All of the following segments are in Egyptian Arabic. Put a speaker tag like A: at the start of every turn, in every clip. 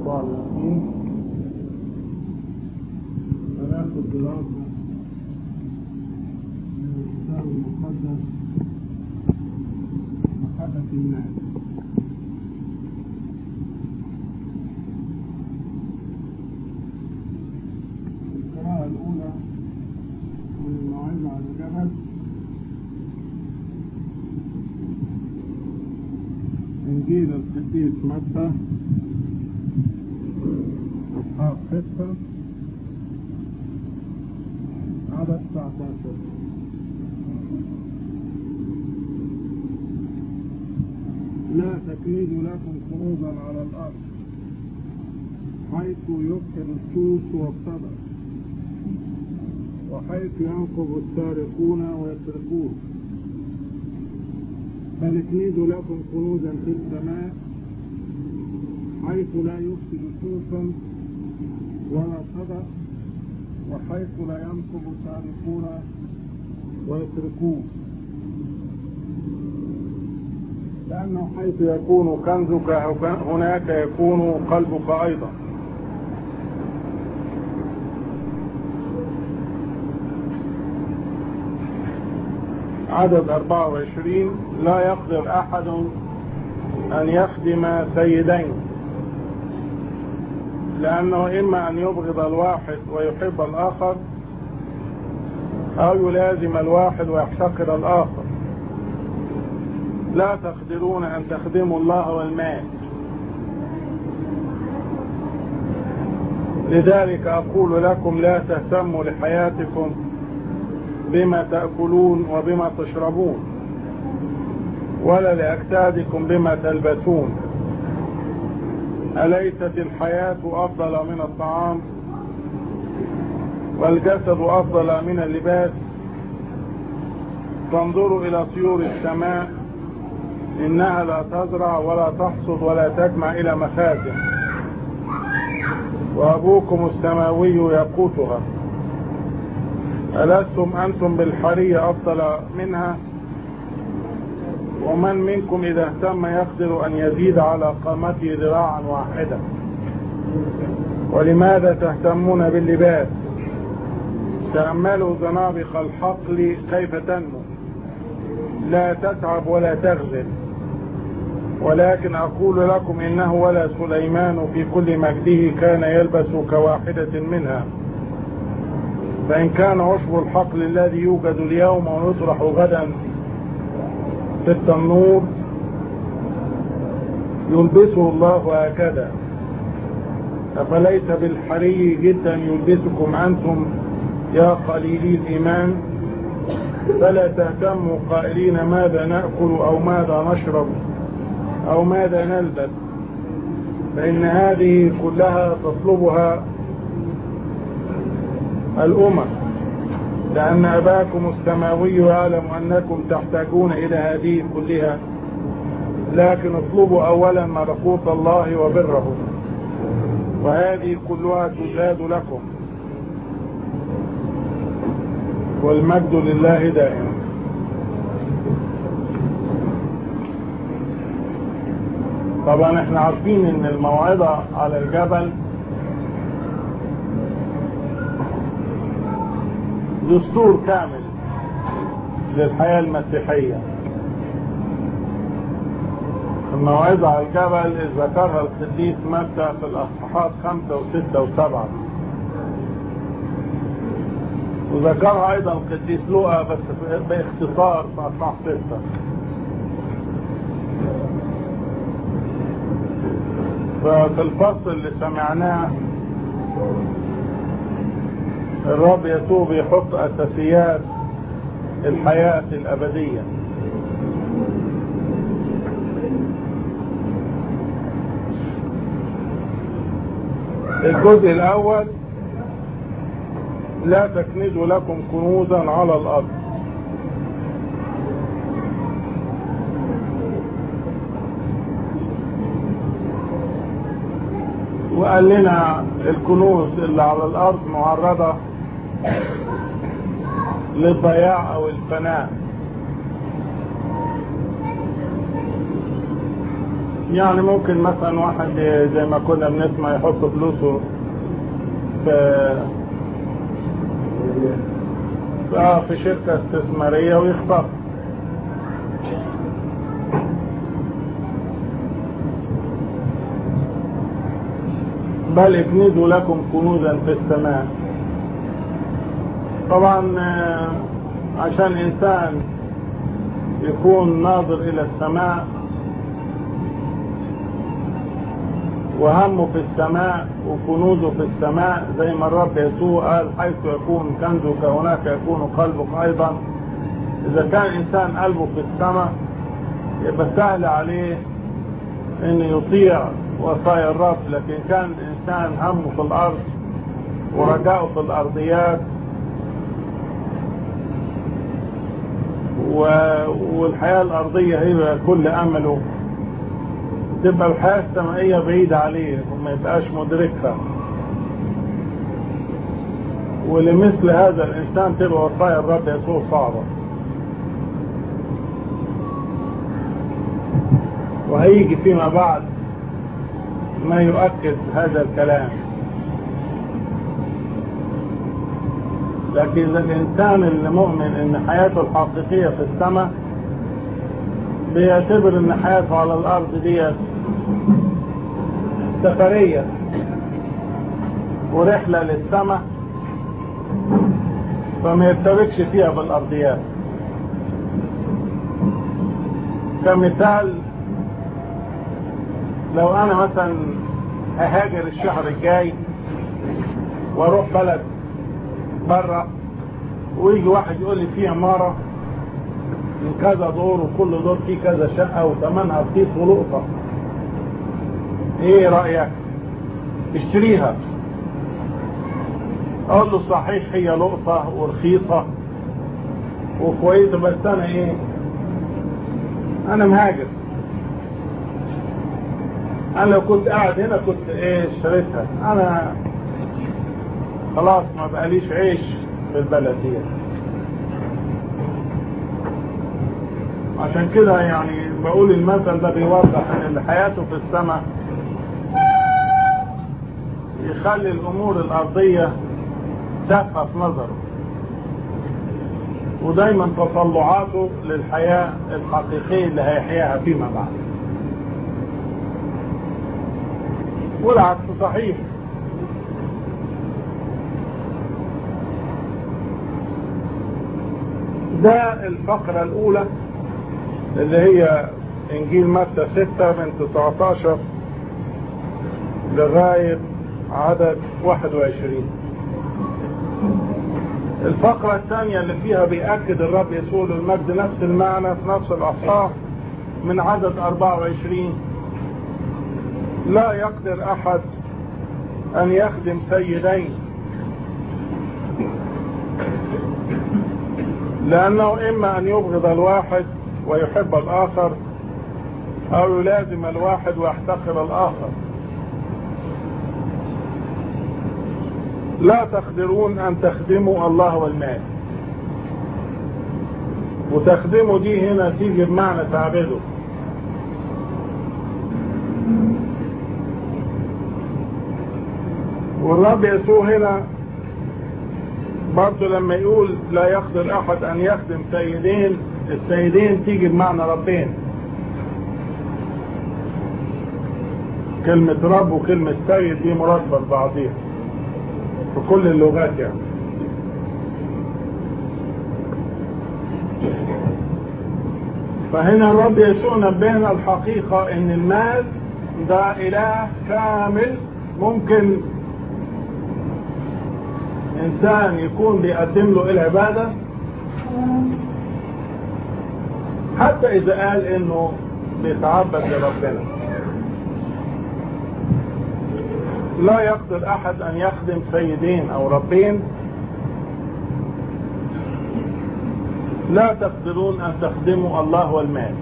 A: 24 هناخد دراسة من الكتاب المقدس محبة الناس القراءة الأولى من الموعظة على الجبل إنجيل القديس متى أصحاب ستة عدد 19 لا تكيد لكم خروجا على الأرض حيث يبحر السوس والصدر وحيث ينقب السارقون ويسرقون بل اكنيدوا لكم كنوزا في السماء حيث لا يفسد سوسا ولا صدى وحيث لا ينقب سارقون ويسرقون لأنه حيث يكون كنزك هناك يكون قلبك أيضا عدد 24 لا يقدر أحد أن يخدم سيدين لأنه إما أن يبغض الواحد ويحب الآخر أو يلازم الواحد ويحتقر الآخر لا تقدرون أن تخدموا الله والمال لذلك أقول لكم لا تهتموا لحياتكم بما تأكلون وبما تشربون ولا لأجسادكم بما تلبسون أليست الحياة أفضل من الطعام والجسد أفضل من اللباس فانظروا إلى طيور السماء إنها لا تزرع ولا تحصد ولا تجمع إلى مخازن وأبوكم السماوي يقوتها ألستم أنتم بالحرية أفضل منها ومن منكم إذا اهتم يقدر أن يزيد على قامته ذراعا واحدة ولماذا تهتمون باللباس تأملوا زنابق الحقل كيف تنمو لا تتعب ولا تغزل ولكن أقول لكم إنه ولا سليمان في كل مجده كان يلبس كواحدة منها فإن كان عشب الحقل الذي يوجد اليوم ويطرح غدا في التنور يلبسه الله هكذا أفليس بالحري جدا يلبسكم أنتم يا قليلي الإيمان فلا تهتموا قائلين ماذا نأكل أو ماذا نشرب أو ماذا نلبس فإن هذه كلها تطلبها الأمم لأن أباكم السماوي يعلم أنكم تحتاجون إلى هذه كلها لكن اطلبوا أولا ملكوت الله وبره وهذه كلها تزاد لكم والمجد لله دائما طبعا احنا عارفين ان الموعظة على الجبل دستور كامل للحياة المسيحية الموعظة على الجبل ذكرها القديس متى في الأصحاحات خمسة وستة وسبعة وذكرها أيضا القديس لوقا بس باختصار في أصحاح ستة ففي الفصل اللي سمعناه الرب يسوع بيحط أساسيات الحياة الأبدية الجزء الأول لا تكنزوا لكم كنوزا على الأرض وقال لنا الكنوز اللي على الأرض معرضة للضياع أو الفناء يعني ممكن مثلا واحد زي ما كنا بنسمع يحط فلوسه في اه في شركة استثمارية ويخسر بل اكنزوا لكم كنوزا في السماء طبعا آه، عشان انسان يكون ناظر الى السماء وهمه في السماء وكنوزه في السماء زي ما الرب يسوع قال حيث يكون كنزك هناك يكون قلبك ايضا اذا كان انسان قلبه في السماء يبقى سهل عليه ان يطيع وصايا الرب لكن كان الانسان همه في الارض ورجاؤه في الارضيات والحياة الارضية هي كل امله تبقى الحياة السمائية بعيدة عليه وما يبقاش مدركها ولمثل هذا الإنسان تبقى وصايا الرب يسوع صعبة وهيجي فيما بعد ما يؤكد هذا الكلام لكن الإنسان المؤمن إن حياته الحقيقية في السماء بيعتبر إن حياته على الأرض دي سفرية ورحلة للسماء فما يرتبكش فيها بالأرضيات كمثال لو أنا مثلا ههاجر الشهر الجاي واروح بلد بره ويجي واحد يقول لي في عماره من كذا دور وكل دور فيه كذا شقه وثمنها رخيص ولقطه ايه رايك اشتريها اقول له صحيح هي لقطه ورخيصه وكويسه بس انا ايه انا مهاجر انا لو كنت قاعد هنا كنت ايه اشتريتها انا خلاص ما بقاليش عيش في البلد دي عشان كده يعني بقول المثل ده بيوضح ان اللي حياته في السماء يخلي الامور الارضية تافهة في نظره ودايما تطلعاته للحياة الحقيقية اللي هيحياها فيما بعد والعكس صحيح ده الفقرة الأولى اللي هي إنجيل متى 6 من 19 لغاية عدد 21 الفقرة الثانية اللي فيها بيأكد الرب يسوع للمجد نفس المعنى في نفس الأصحاح من عدد 24 لا يقدر أحد أن يخدم سيدين لأنه إما أن يبغض الواحد ويحب الآخر أو يلازم الواحد ويحتقر الآخر لا تقدرون أن تخدموا الله والمال وتخدموا دي هنا تيجي بمعنى تعبده والرب يسوع هنا برضه لما يقول لا يقدر احد ان يخدم سيدين السيدين تيجي بمعنى ربين كلمة رب وكلمة سيد دي مراتبة لبعضيها في كل اللغات يعني فهنا الرب يسوع نبهنا الحقيقة ان المال ده اله كامل ممكن انسان يكون بيقدم له العبادة حتى اذا قال انه بيتعبد لربنا لا يقدر احد ان يخدم سيدين او ربين لا تقدرون ان تخدموا الله والمال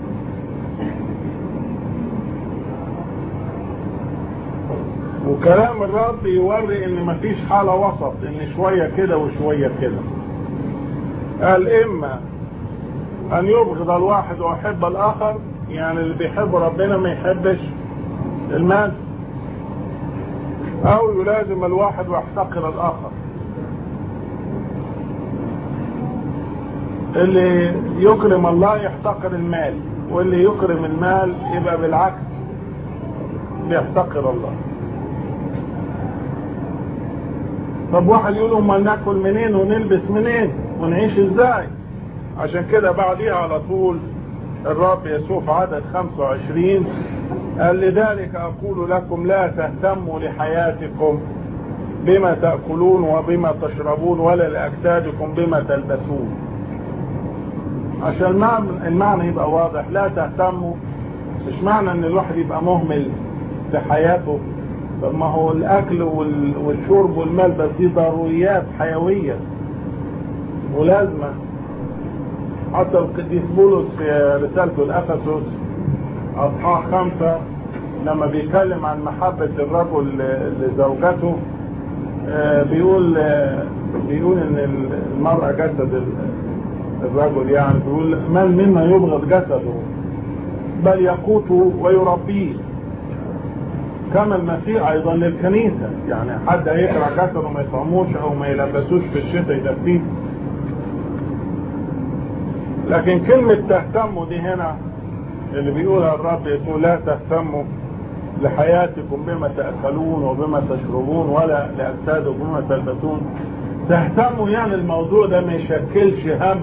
A: وكلام الرب يوري ان مفيش حالة وسط ان شوية كده وشوية كده قال اما ان يبغض الواحد ويحب الاخر يعني اللي بيحب ربنا ما يحبش المال او يلازم الواحد ويحتقر الاخر اللي يكرم الله يحتقر المال واللي يكرم المال يبقى بالعكس بيحتقر الله طب واحد يقول امال ناكل منين ونلبس منين ونعيش ازاي عشان كده بعديها على طول الرب يسوع في عدد 25 قال لذلك اقول لكم لا تهتموا لحياتكم بما تاكلون وبما تشربون ولا لاجسادكم بما تلبسون عشان المعنى, المعنى يبقى واضح لا تهتموا مش معنى ان الواحد يبقى مهمل في حياته طب ما هو الاكل والشرب والملبس دي ضروريات حيويه ولازمه حتى القديس بولس في رسالته لافسس اصحاح خمسه لما بيتكلم عن محبه الرجل لزوجته بيقول بيقول ان المراه جسد الرجل يعني بيقول من منا يبغض جسده بل يقوته ويربيه كما المسيح ايضا للكنيسة يعني حد هيكره جسده ما يطعموش او ما يلبسوش في الشتاء يدفيه لكن كلمة تهتموا دي هنا اللي بيقولها الرب يقول لا تهتموا لحياتكم بما تأكلون وبما تشربون ولا لأجسادكم بما تلبسون تهتموا يعني الموضوع ده ما يشكلش هم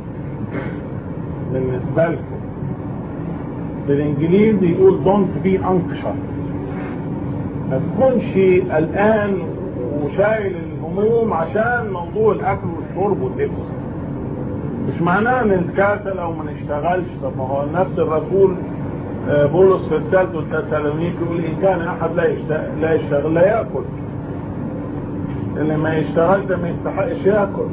A: بالنسبة لكم بالانجليزي يقول don't be anxious ما تكونش قلقان وشايل الهموم عشان موضوع الاكل والشرب واللبس مش معناه نتكاسل او ما نشتغلش طب ما هو نفس الرسول بولس في رسالته التسالونيك يقول ان كان احد لا يشتغل لا, يشتغل لا ياكل اللي ما يشتغل ده ما يستحقش ياكل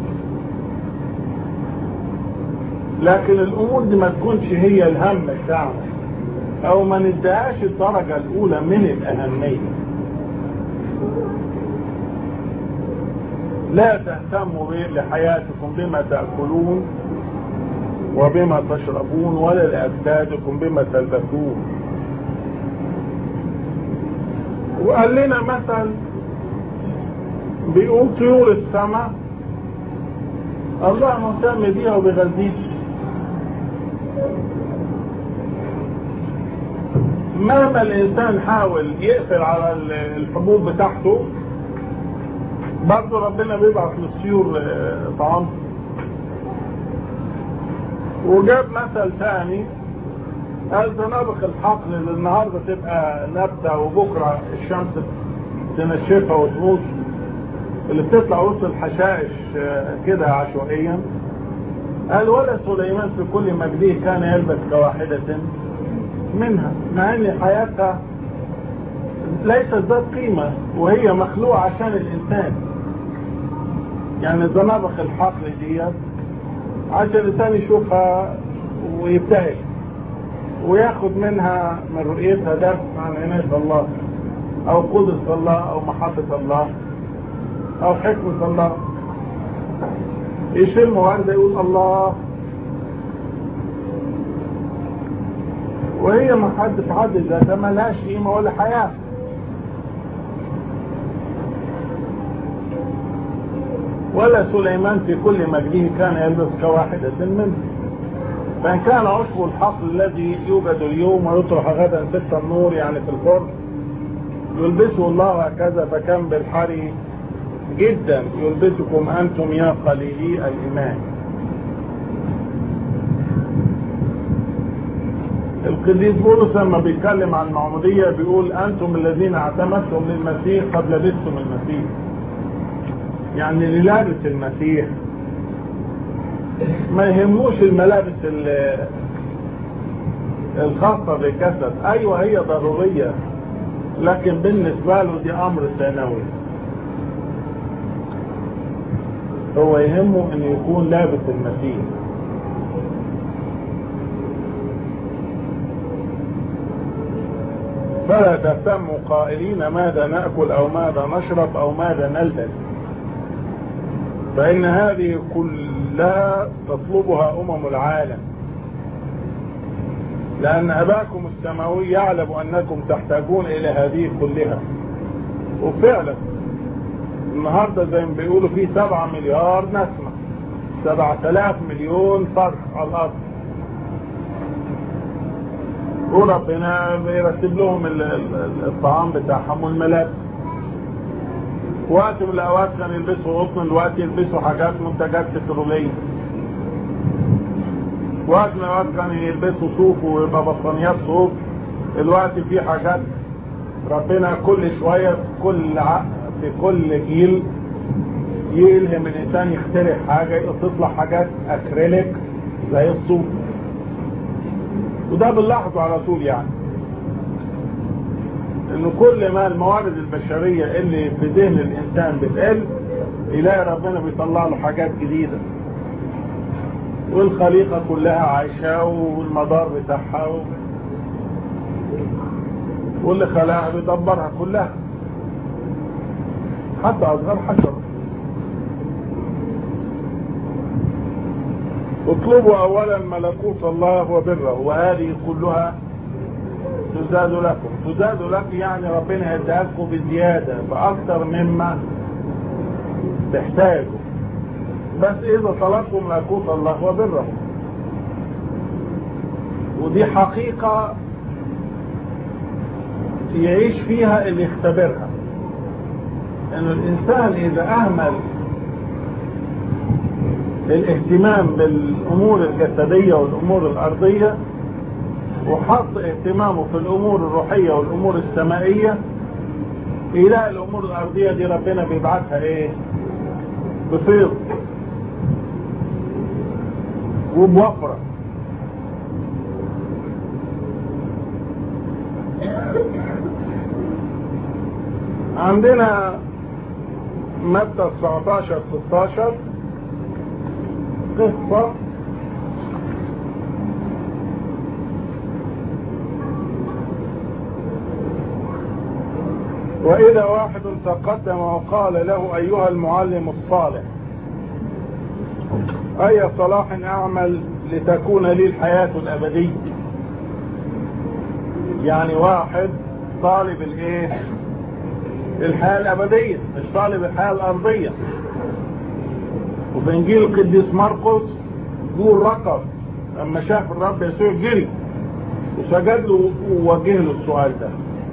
A: لكن الامور دي ما تكونش هي الهم بتاعنا او ما نديهاش الدرجة الاولى من الاهمية لا تهتموا لحياتكم بما تأكلون وبما تشربون ولا لأجسادكم بما تلبسون وقال لنا مثل بيقول طيور السماء الله مهتم بيها وبيغذيها مهما الانسان حاول يقفل على الحبوب بتاعته برضه ربنا بيبعث للطيور طعام وجاب مثل ثاني قال زنابق الحقل اللي النهارده تبقى نبته وبكره الشمس تنشفها وتغوص اللي بتطلع وسط الحشائش كده عشوائيا قال ولا سليمان في كل مجده كان يلبس كواحدة منها مع ان حياتها ليست ذات قيمة وهي مخلوقة عشان الانسان يعني زنابق الحقل ديت عشان الانسان يشوفها ويبتهج وياخد منها من رؤيتها درس عن عناية الله او قدرة الله او محبة الله او حكمة الله يشم وردة يقول الله وهي ما حد في حد ذاتها ملهاش قيمة ولا حياة ولا سليمان في كل مجده كان يلبس كواحدة منه فإن كان عشب الحقل الذي يوجد اليوم ويطرح غدا ست النور يعني في الفرن يلبسه الله هكذا فكم بالحري جدا يلبسكم أنتم يا قليلي الإيمان القديس بولس لما بيتكلم عن المعمودية بيقول أنتم الذين اعتمدتم للمسيح قد لبستم المسيح يعني اللي لابس المسيح ما يهموش الملابس الخاصة بالجسد أيوة هي ضرورية لكن بالنسبة له دي أمر ثانوي هو يهمه أن يكون لابس المسيح فلا تهتموا قائلين ماذا نأكل أو ماذا نشرب أو ماذا نلبس فإن هذه كلها تطلبها أمم العالم لأن أباكم السماوي يعلم أنكم تحتاجون إلى هذه كلها وفعلا النهاردة زي ما بيقولوا في سبعة مليار نسمة سبعة آلاف مليون فرد على الأرض وربنا بيرتب لهم الطعام بتاعهم والملابس وقت من الأوقات كانوا يلبسوا قطن دلوقتي يلبسوا حاجات منتجات بترولية وقت من الأوقات كانوا يلبسوا صوف ويبقى بطانيات صوف دلوقتي في حاجات ربنا كل شوية في كل عقد في كل جيل يلهم الانسان يخترع حاجة تطلع حاجات اكريليك زي الصوف وده بنلاحظه على طول يعني انه كل ما الموارد البشرية اللي في ذهن الانسان بتقل يلاقي ربنا بيطلع له حاجات جديدة والخليقة كلها عايشة والمدار بتاعها واللي خلقها بيدبرها كلها حتى أصغر حشرة اطلبوا أولا ملكوت الله وبره وهذه كلها تزاد لكم تزاد لك يعني ربنا يديها لكم بزيادة بأكثر مما تحتاجوا بس إذا طلبتم ملكوت الله وبره ودي حقيقة يعيش فيها اللي يختبرها ان الانسان اذا اهمل الاهتمام بالامور الجسدية والامور الارضية وحط اهتمامه في الامور الروحية والامور السمائية يلاقي الامور الارضية دي ربنا بيبعتها ايه بفيض وبوفرة عندنا مادة 19 16 قصة وإذا واحد تقدم وقال له أيها المعلم الصالح أي صلاح أعمل لتكون لي الحياة الأبدية يعني واحد طالب الايه الحياة الأبدية مش طالب الحياة الأرضية وفي إنجيل القديس مرقس يقول رقب لما شاف الرب يسوع جري وسجد له ووجه له السؤال ده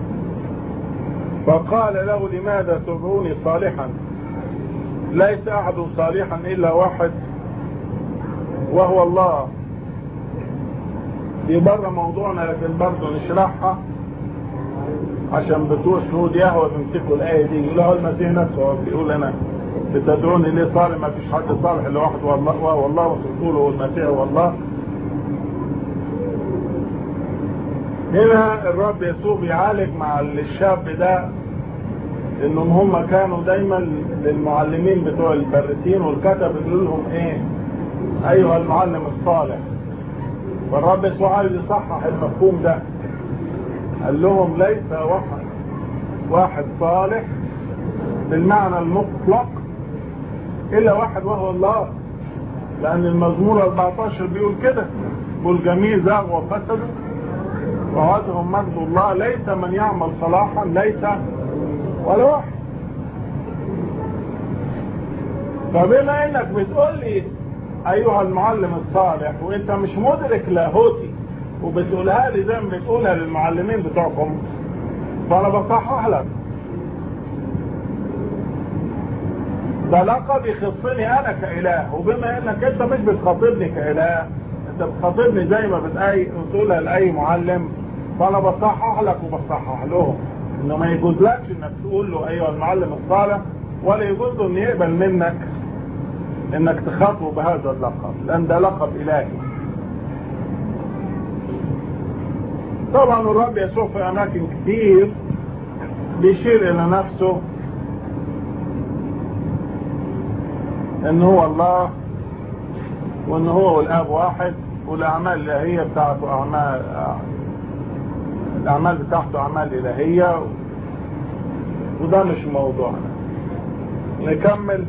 A: فقال له لماذا تدعوني صالحا ليس أحد صالحا إلا واحد وهو الله دي بره موضوعنا لكن برضه نشرحها عشان بتوع شهود يهوى بيمسكوا الآية دي يقولوا المسيح نفسه هو بيقول أنا بتدعوني ليه صالح ما فيش حد صالح إلا واحد والله وهو الله ورسوله والمسيح والله هنا الرب يسوع بيعالج مع الشاب ده انهم هم كانوا دايما للمعلمين بتوع البرسين والكتب يقولوا لهم ايه ايها المعلم الصالح فالرب يسوع عايز يصحح المفهوم ده قال لهم ليس واحد واحد صالح بالمعنى المطلق الا واحد وهو الله لان المزمور 14 بيقول كده بيقول جميع زاغوا وفسدوا وهذهم مجد الله ليس من يعمل صلاحا ليس ولا واحد فبما انك بتقول لي ايها المعلم الصالح وانت مش مدرك لاهوتي وبتقولها لي زي ما بتقولها للمعلمين بتوعكم فانا بصحح لك ده لقب يخصني انا كاله وبما انك انت مش بتخاطبني كاله انت بتخاطبني زي ما بتقولها لاي معلم فانا بصحح لك وبصحح لهم انه ما يجوزلكش انك تقول له ايها المعلم الصالح ولا يجوز له ان يقبل منك انك تخاطبه بهذا اللقب لان ده لقب الهي طبعا الرب يسوع في اماكن كتير بيشير الى نفسه ان هو الله وان هو والاب واحد والاعمال الالهيه بتاعته اعمال الاعمال بتاعته اعمال الهيه وده مش موضوعنا نكمل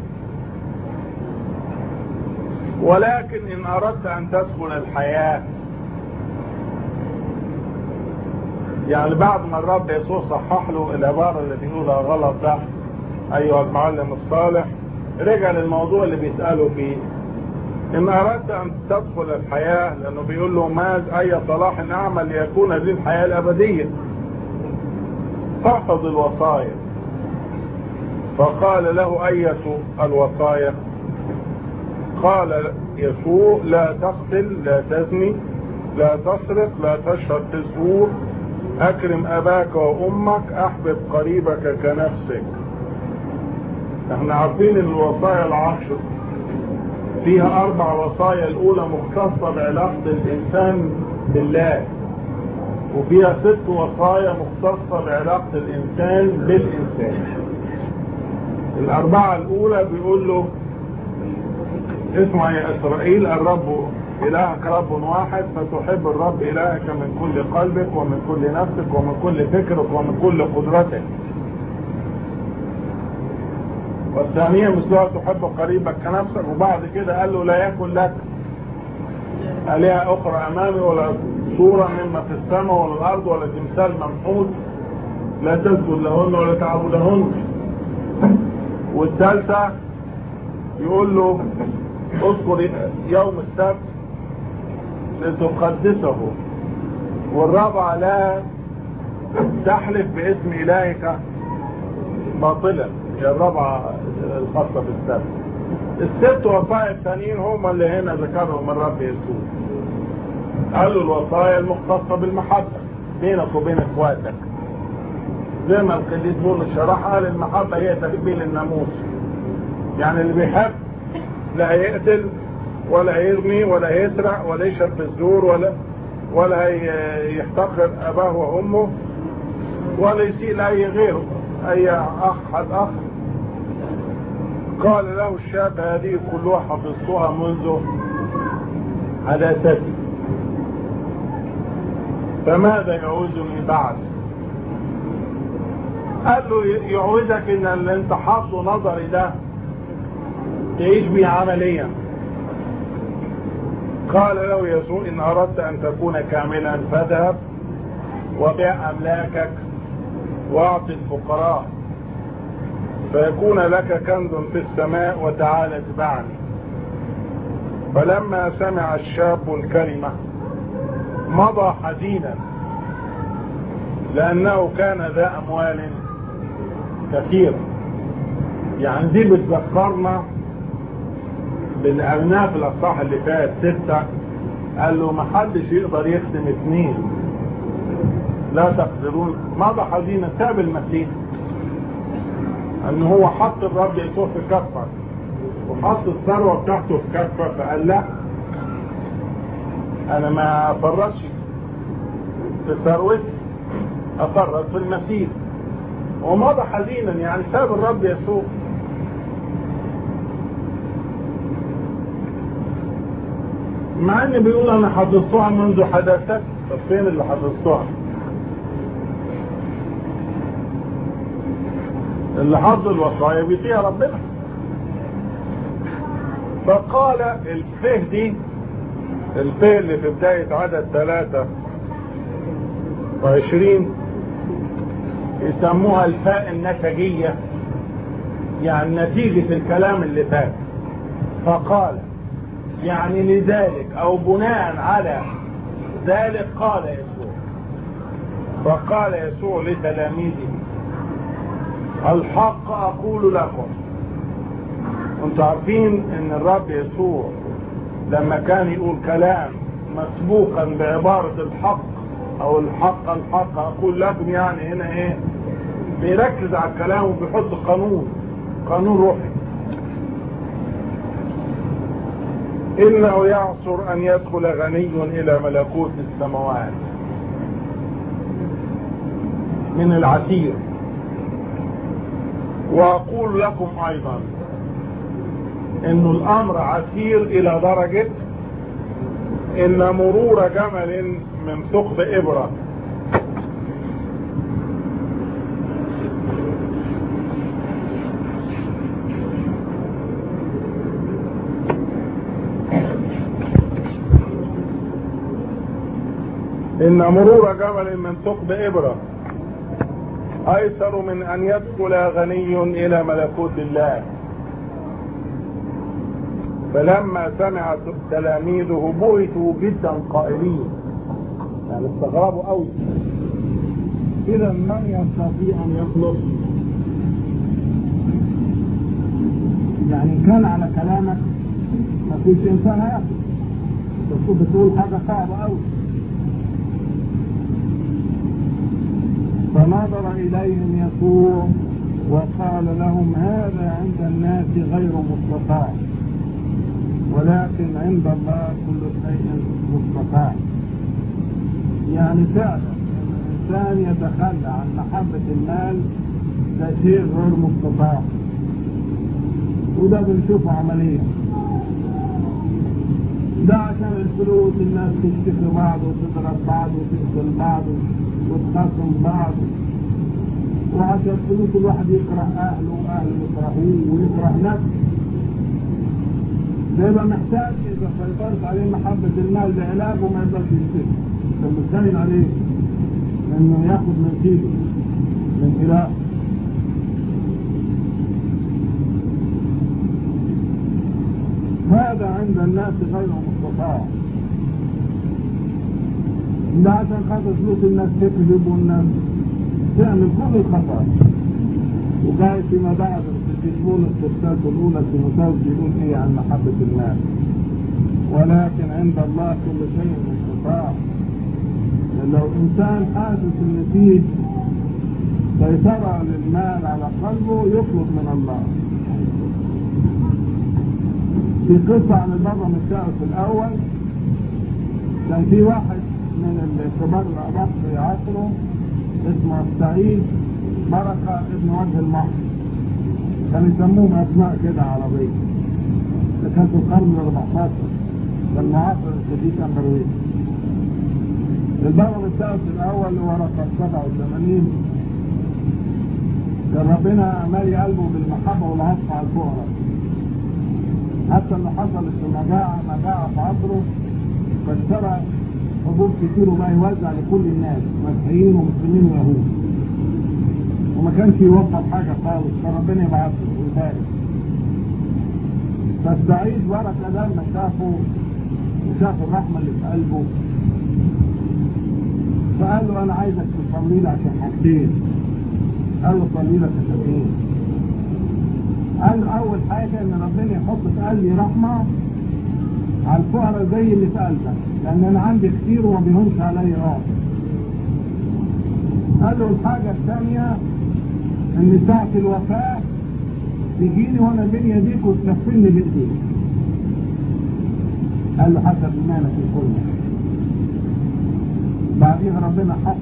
A: ولكن ان اردت ان تدخل الحياه يعني بعد ما الرب يسوع صحح له العبارة اللي بيقولها غلط ده أيها المعلم الصالح رجع للموضوع اللي بيسأله فيه إن أردت أن تدخل الحياة لأنه بيقول له ما أي صلاح أعمل ليكون لي الحياة الأبدية فاحفظ الوصايا فقال له أية الوصايا قال يسوع لا تقتل لا تزني لا تسرق لا تشهد بالزور اكرم اباك وامك احبب قريبك كنفسك احنا عارفين ان الوصايا العشر فيها اربع وصايا الاولى مختصة بعلاقة الانسان بالله وفيها ست وصايا مختصة بعلاقة الانسان بالانسان الاربعة الاولى بيقول له اسمع يا اسرائيل الرب إلهك رب واحد فتحب الرب إلهك من كل قلبك ومن كل نفسك ومن كل فكرك ومن كل قدرتك والثانية مثلها تحب قريبك كنفسك وبعد كده قال له لا يكن لك آلهة أخرى أمامي ولا صورة مما في السماء ولا الأرض ولا تمثال ممحوط لا تسجد لهن ولا تعبدهن والثالثة يقول له اذكر يوم السبت لتقدسه والرابعة لا تحلف باسم إلهك باطلا هي الرابعة الخاصة بالسبت الست وصايا الثانيين هم اللي هنا ذكرهم الرب يسوع قال له الوصايا المختصة بالمحبة بينك وبين اخواتك زي ما القديس بولس شرح قال المحبة هي تكميل الناموس يعني اللي بيحب لا يقتل ولا يرمي ولا يسرع ولا يشرب بالزور ولا ولا يحتقر اباه وامه ولا يسيء لاي غيره اي اخ حد اخ قال له الشاب هذه كلها حفظتها منذ حداثتي فماذا يعوزني بعد قال له يعوزك ان اللي انت حافظه نظري ده تعيش بيه عمليا قال له يسوع إن أردت أن تكون كاملا فاذهب وبيع أملاكك واعط الفقراء فيكون لك كنز في السماء وتعالى اتبعني فلما سمع الشاب الكلمة مضى حزينا لأنه كان ذا أموال كثيرة يعني دي بتذكرنا باللي قلناه في الاصحاح اللي فات ستة قال له ما حدش يقدر يخدم اثنين لا تقدرون ماذا حزينة ساب المسيح ان هو حط الرب يسوع في كفه وحط الثروة بتاعته في كفه فقال لا انا ما افرطش في ثروتي افرط في المسيح ومضى حزينا يعني ساب الرب يسوع مع ان بيقول انا حفظتها منذ حداثتي طب فين اللي حفظتها اللي حفظ الوصايا بيطيع ربنا فقال الفه دي الفه اللي في بداية عدد ثلاثة وعشرين يسموها الفاء النتجية يعني نتيجة الكلام اللي فات فقال يعني لذلك او بناء على ذلك قال يسوع فقال يسوع لتلاميذه الحق اقول لكم انتوا عارفين ان الرب يسوع لما كان يقول كلام مسبوقا بعبارة الحق او الحق الحق اقول لكم يعني هنا ايه بيركز على الكلام وبيحط قانون قانون روحي إنه يعصر أن يدخل غني إلى ملكوت السماوات من العسير وأقول لكم أيضا إن الأمر عسير إلى درجة إن مرور جمل من ثقب إبرة إن مرور جمل من ثقب إبرة أيسر من أن يدخل غني إلى ملكوت الله فلما سمع تلاميذه بهتوا جدا قائلين يعني استغربوا قوي إذا من يستطيع أن يخلص
B: يعني إن كان على كلامك مفيش إنسان هيخلص بس بتقول حاجة صعبة أوي فنظر إليهم يسوع وقال لهم هذا عند الناس غير مستطاع ولكن عند الله كل شيء مستطاع يعني فعلا الإنسان يتخلى عن محبة المال ده شيء غير مستطاع وده بنشوفه عمليا ده عشان الفلوس الناس تشتكي بعض وتضرب بعض وتقتل بعض وتخاصم بعض وعشان الفلوس الواحد يكره اهله واهله يكرهوه ويكره نفسه ده يبقى محتاج اذا سيطرت عليه محبة المال بعلاج وما يقدرش يشتكي كان متخيل عليه انه ياخد من سيده من اله هذا عند الناس غير مستطاع ده عشان خاطر فلوس الناس تكذب والناس تعمل كل الخطأ وجاي فيما بعد تكتبون الستات الأولى تيموثاوس بيقول إيه عن محبة الناس ولكن عند الله كل شيء مستطاع لو إنسان حاسس إن فيه سيطرة للمال على قلبه يطلب من الله في قصة عن البابا مشاعر في الأول كان في واحد من الكبار الأباط في عصره اسمه سعيد بركة ابن وجه المحر كانوا يسموهم أسماء كده عربية ده كان في القرن ال 14 كان معاصر الشديد كان برويج البابا مشاعر في الأول اللي هو رقم 87 كان ربنا مالي قلبه بالمحبة والعطف على الفقراء حتى اللي حصلت المجاعة مجاعة في عصره فاشترى حبوب كتير وبقى يوزع لكل الناس مسيحيين ومسلمين ويهود وما كانش يوفر حاجة خالص فربنا يبعث له ويبارك فالسعيد بركة لما شافه وشاف الرحمة اللي في قلبه فقال له أنا عايزك تصلي لي عشان حاجتين قال له صلي لك عشان إيه؟ قال اول حاجة ان ربنا يحط في قلبي رحمة على الفقراء زي اللي في قلبك لان انا عندي كتير وما بيهونش عليا راس قال له الحاجة الثانية ان ساعة الوفاة تجيني وانا بين يديك وتكفلني بايديك قال له حسب ايمانك الكل بعدين ربنا حط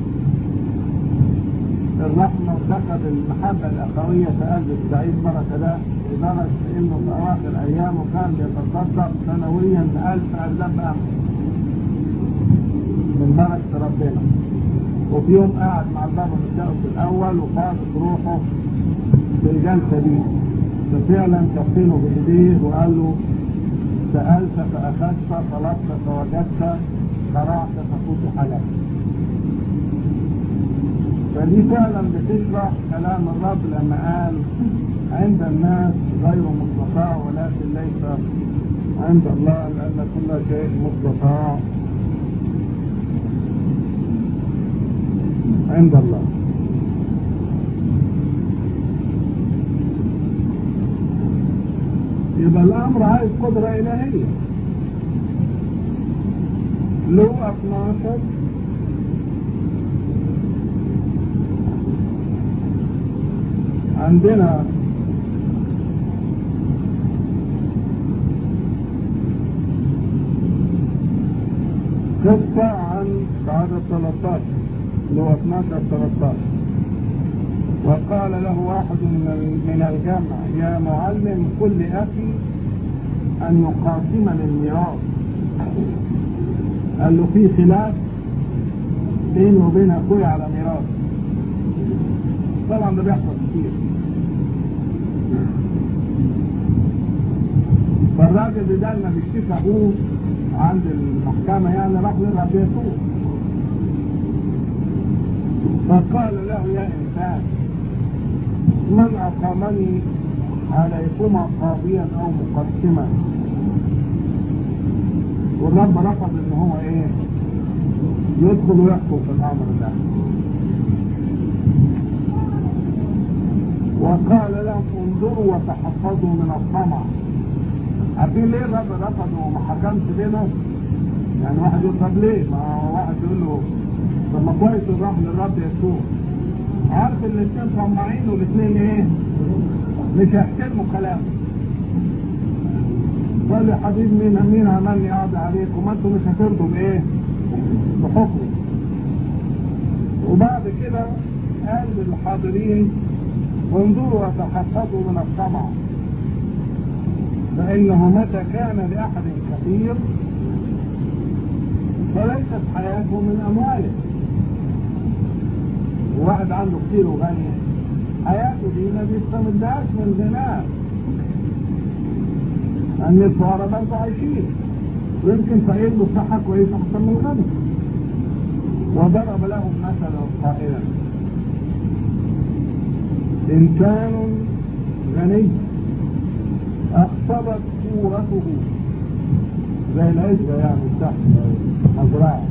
B: الرحمة وسكب المحبة الأخوية في قلب السعيد بركة ده لدرجة إنه في أواخر أيامه كان بيتصدق سنويا بألف أرداب أمر من بركة ربنا وفي يوم قاعد مع البابا مشاؤس الأول وفاضت روحه في الجلسة دي ففعلا كفنه بإيديه وقال له سألت فأخذت طلبت فوجدت قرعت فكنت حلال فدي فعلا بتشرح كلام الرب لما قال عند الناس غير مستطاع ولكن ليس عند الله لأن كل شيء مستطاع عند الله يبقى الأمر عايز قدرة إلهية لو 12 عندنا قصة عن عدد 13 اللي هو 12 13 وقال له واحد من من الجمع يا معلم قل لأخي أن يقاسمني الميراث قال له في خلاف بيني وبين أخوي على ميراث طبعا ده بيحصل كتير فالراجل ده لما بيشتكي ابوه عند المحكمه يعني راح للرب يسوع فقال له يا إنسان من أقامني عليكما قاضيا أو مقسما والرب رفض إن هو إيه يدخل ويحكم في الأمر ده وقال لهم انظروا وتحفظوا من الطمع عارفين ليه الرب رفض وما حكمش بينهم؟ يعني واحد يقول طب ليه؟ ما هو واحد يقول له طب ما كويس نروح للرب يسوع عارف ان الاثنين طماعين والاثنين ايه؟ مش هيحترموا كلامه قال يا حبيب مين مين عملني قاعد عليكم ما انتوا مش هترضوا بايه؟ بحكمه وبعد كده قال للحاضرين انظروا وتحفظوا من الطمع فإنه متى كان لأحد كثير فليست حياته من أمواله وواحد عنده كتير وغني حياته دي ما بيستمدهاش من غناه أن الفقراء برضه عايشين ويمكن فقير له صحة كويسة أحسن من الغني وضرب لهم مثلا قائلا إنسان غني أخصبت صورته زي العزبة يعني تحت مزرعة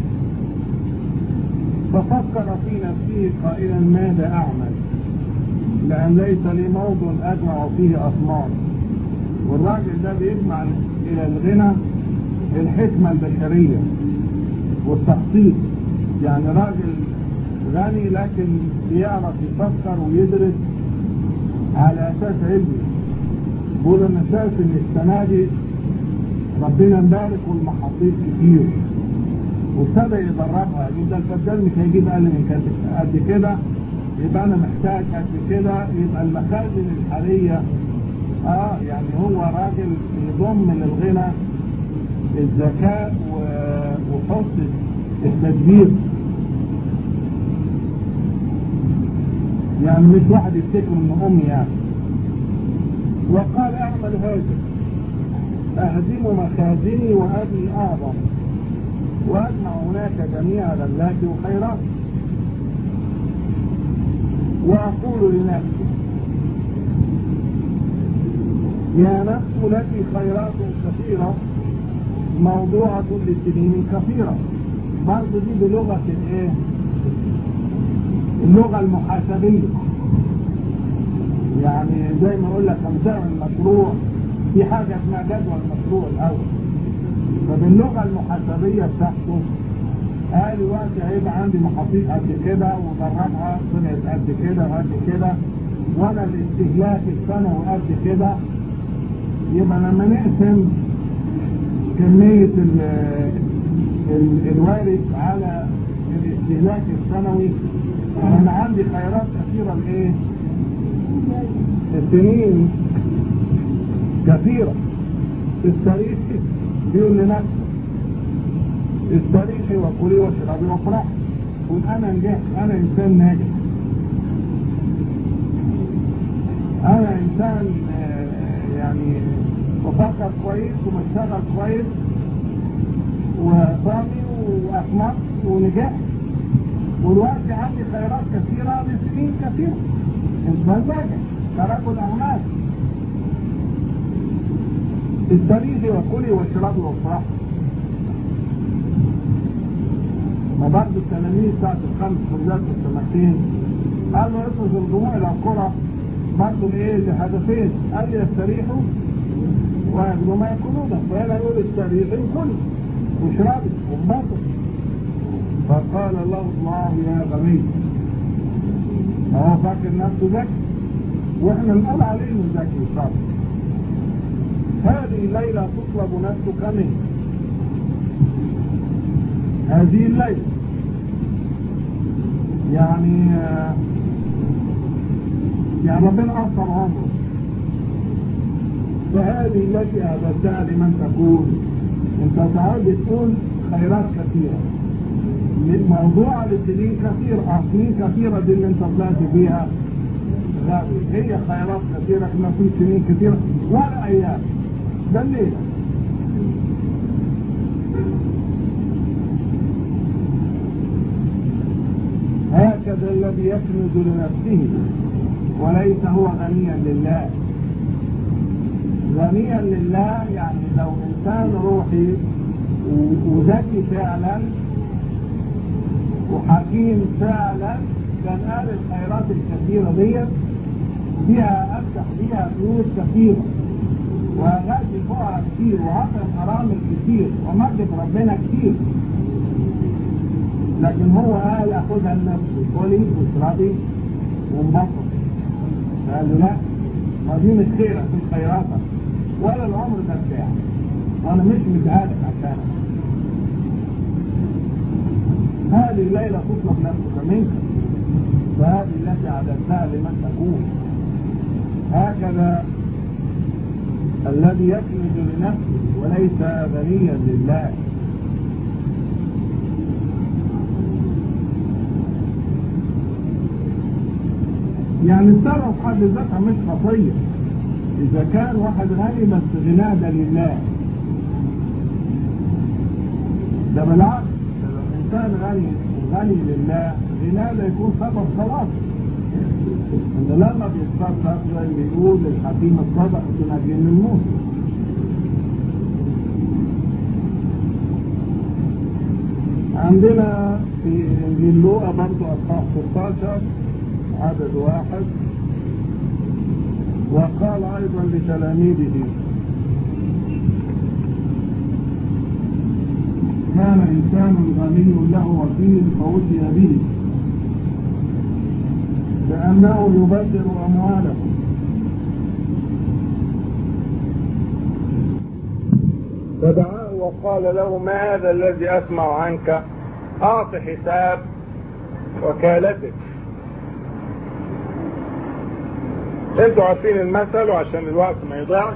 B: ففكر في نفسه قائلا ماذا أعمل لأن ليس لي موضع أجمع فيه أثمار والراجل ده بيجمع إلى الغنى الحكمة البشرية والتخطيط يعني راجل غني لكن بيعرف يفكر ويدرس على اساس علمي بقول انا شايف ان السنه دي ربنا مبارك والمحاصيل كتير وابتدى يدربها يقول ده الفدان مش هيجيب اقل من كده قد كده يبقى انا محتاج قد كده يبقى المخازن الحاليه اه يعني هو راجل يضم للغنى الذكاء وحسن التدبير يعني مش واحد يفتكر انه امي يعني وقال اعمل هذا اهدم مخازني وابي اعظم واجمع هناك جميع غلاتي وخيراتي واقول لنفسي يا نفس لك خيرات كثيرة موضوعة لسنين كثيرة برضه دي بلغة الايه؟ اللغة المحاسبية يعني زي ما اقول لك تعمل مشروع في حاجة اسمها جدول المشروع الأول فباللغة المحاسبية بتاعته قال الوقت هيبقى عندي محاصيل قد كده ودربها طلعت قد كده وقد كده وانا الاستهلاك السنوي قد كده يبقى لما نقسم كمية ال ال الوارد على الاستهلاك السنوي انا عندي خيارات كثيرة لايه؟ السنين كثيرة التاريخ بيقول لنفسه التاريخ وكلي واشربي وافرح قول انا نجحت انا انسان ناجح انا انسان يعني بفكر كويس وبشتغل كويس وصامي واثمرت ونجحت والوقت عندي خيرات كثيرة لسنين كثيرة انسان ناجح تركوا الاعمال استريحي وكلي واشربي وافرحي ما بعد التلاميذ بتاعت الخمس خبزات والسمكتين قال له افرز الجموع الى القرى برضه لايه لهدفين قال يستريحوا وياكلوا ما ياكلونه فهنا يقول استريحي وكلي واشربي وانبسط فقال الله الله يا غبي هو فاكر نفسه ذكي واحنا نقول عليه انه ذكي صح هذه الليلة تطلب نفسك منه هذه الليلة يعني يعني ربنا أثر عمره فهذه التي أعددتها لمن تكون أنت ساعات بتقول خيرات كثيرة موضوع للسنين كثير سنين كثيرة دي اللي انت طلعت بيها غابي هي خيرات كثيرة ما في سنين كثيرة ولا أيام ده الليلة هكذا هكذا الذي يكنز لنفسه وليس هو غنيا لله غنيا لله يعني لو انسان روحي وذكي فعلا وحكيم فعلا كان قال الخيرات الكثيرة ديت فيها افتح بيها فلوس كثيرة وغادي فوقها كتير وهطرف حرامل كتير ومجد ربنا كتير لكن هو قال اخدها لنفسي كلي واشربي وانبسط قال له لا ما دي مش خيرك مش خيراتك ولا العمر ده بتاعك وانا مش مديهالك عشانك هذه الليلة تطلب نفسك منك وهذه التي عددتها لمن تكون هكذا الذي يكنز لنفسه وليس غنيا لله يعني الثروة في حد ذاتها مش خطية إذا كان واحد غني بس غناه ده لله ده بالعكس لو الإنسان غني غني لله غناه ده يكون سبب خلاص إن لما بيتصدق زي ما بيقول الحكيم الصدق تنجي من الموت عندنا في انجيل لوقا برضه اصحاح 16 عدد واحد وقال ايضا لتلاميذه كان انسان غني له وكيل فوتي به لانه يبذر امواله
A: فدعاه وقال له ما هذا الذي اسمع عنك اعط حساب وكالتك انتوا عارفين المثل وعشان الوقت ما يضيعش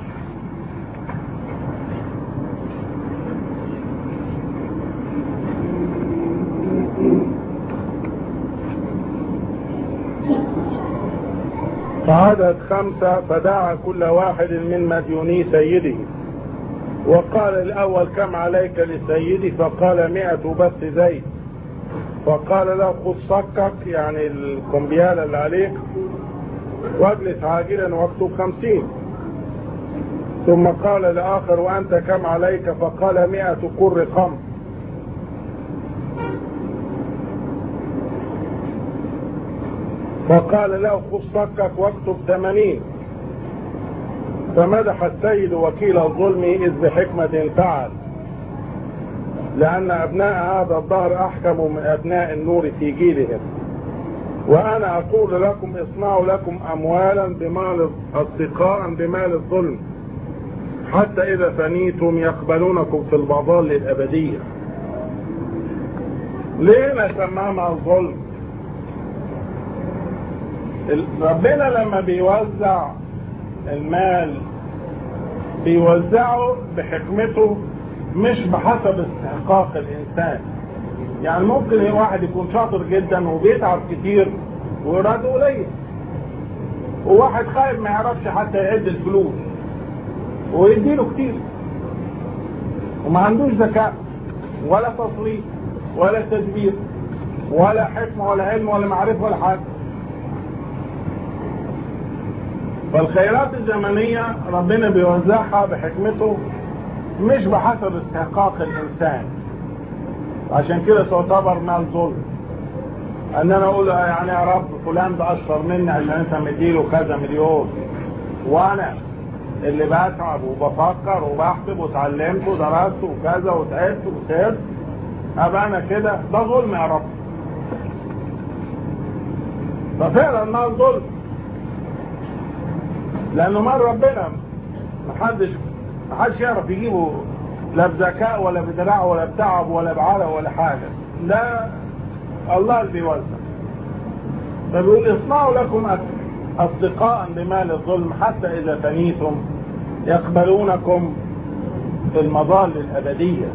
A: فعدد خمسة فدعا كل واحد من مديوني سيده وقال الأول كم عليك لسيدي فقال مئة بث زيت فقال له خذ صكك يعني الكمبيالة اللي عليك واجلس عاجلا واكتب خمسين ثم قال لآخر وأنت كم عليك فقال مئة قر قمر فقال له خذ صكك واكتب ثمانين فمدح السيد وكيل الظلم إذ بحكمة فعل لأن أبناء هذا الدهر أحكم من أبناء النور في جيلهم وأنا أقول لكم اصنعوا لكم أموالا بمال أصدقاء بمال الظلم حتى إذا فنيتم يقبلونكم في المظال الأبدية ليه ما سماها الظلم ربنا لما بيوزع المال بيوزعه بحكمته مش بحسب استحقاق الانسان يعني ممكن واحد يكون شاطر جدا وبيتعب كتير وإراده قليل وواحد خايف ما يعرفش حتى يعد الفلوس ويديله كتير وما عندوش ذكاء ولا تصريف ولا تدبير ولا حكمة ولا علم ولا معرفة ولا حاجة فالخيرات الزمنية ربنا بيوزعها بحكمته مش بحسب استحقاق الإنسان عشان كده تعتبر مال ظلم ان انا اقول يعني يا رب فلان ده اشطر مني عشان انت مديله كذا مليون وانا اللي بتعب وبفكر وبحسب واتعلمت ودرست وكذا وتعبت وسهرت ابقى انا كده ده ظلم يا رب ففعلا مال ظلم لانه مال ربنا محدش محدش يعرف يجيبه لا بذكاء ولا بدراع ولا بتعب ولا بعرق ولا حاجة لا الله اللي بيوزع فبيقول اصنعوا لكم أصدقاء بمال الظلم حتى إذا فنيتم يقبلونكم في المظال الأبدية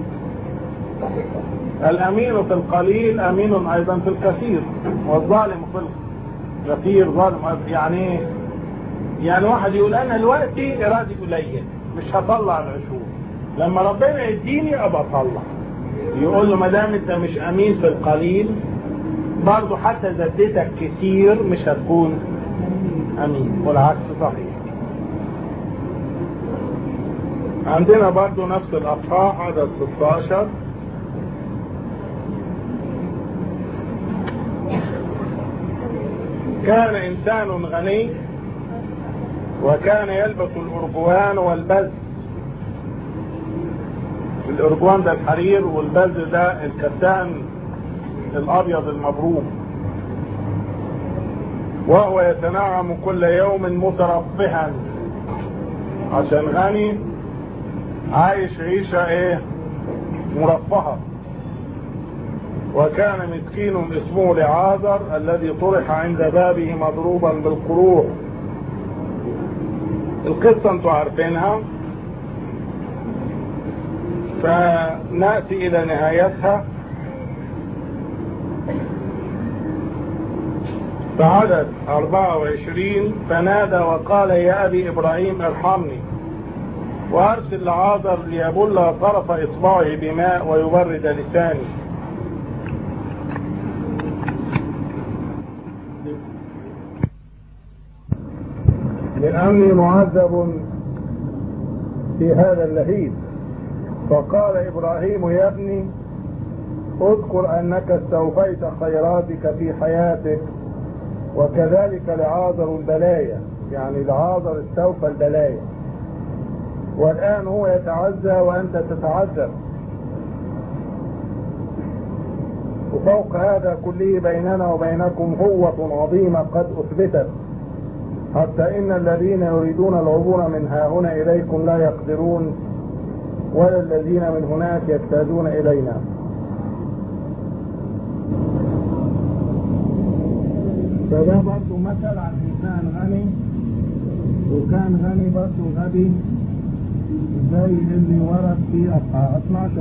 A: الأمين في القليل أمين أيضا في الكثير والظالم في الكثير ظالم يعني يعني واحد يقول أنا دلوقتي إرادي قليل مش هطلع العشور لما ربنا يديني ابقى اطلع يقول له ما دام انت مش امين في القليل برضه حتى اذا اديتك كتير مش هتكون امين والعكس صحيح عندنا برضه نفس الاصحاح عدد 16 كان انسان غني وكان يلبس الارجوان والبز الارجوان ده الحرير والبز ده الكتان الابيض المبروم وهو يتنعم كل يوم مترفها عشان غني عايش عيشة ايه مرفهة وكان مسكين اسمه لعازر الذي طرح عند بابه مضروبا بالقروح القصة انتوا عارفينها فنأتي إلى نهايتها فعدد 24 فنادى وقال يا أبي إبراهيم ارحمني وأرسل لعازر ليبل طرف إصبعه بماء ويبرد لساني لأني معذب في هذا اللهيب فقال إبراهيم يا ابني اذكر أنك استوفيت خيراتك في حياتك وكذلك لعازر البلايا يعني لعازر استوفى البلايا والآن هو يتعزى وأنت تتعذب وفوق هذا كله بيننا وبينكم قوة عظيمة قد أثبتت حتى إن الذين يريدون العبور من ها هنا إليكم لا يقدرون ولا الذين من هناك يجتازون إلينا فده برضه مثل عن إنسان غني وكان غني برضه غبي زي اللي ورد في أصحاح 12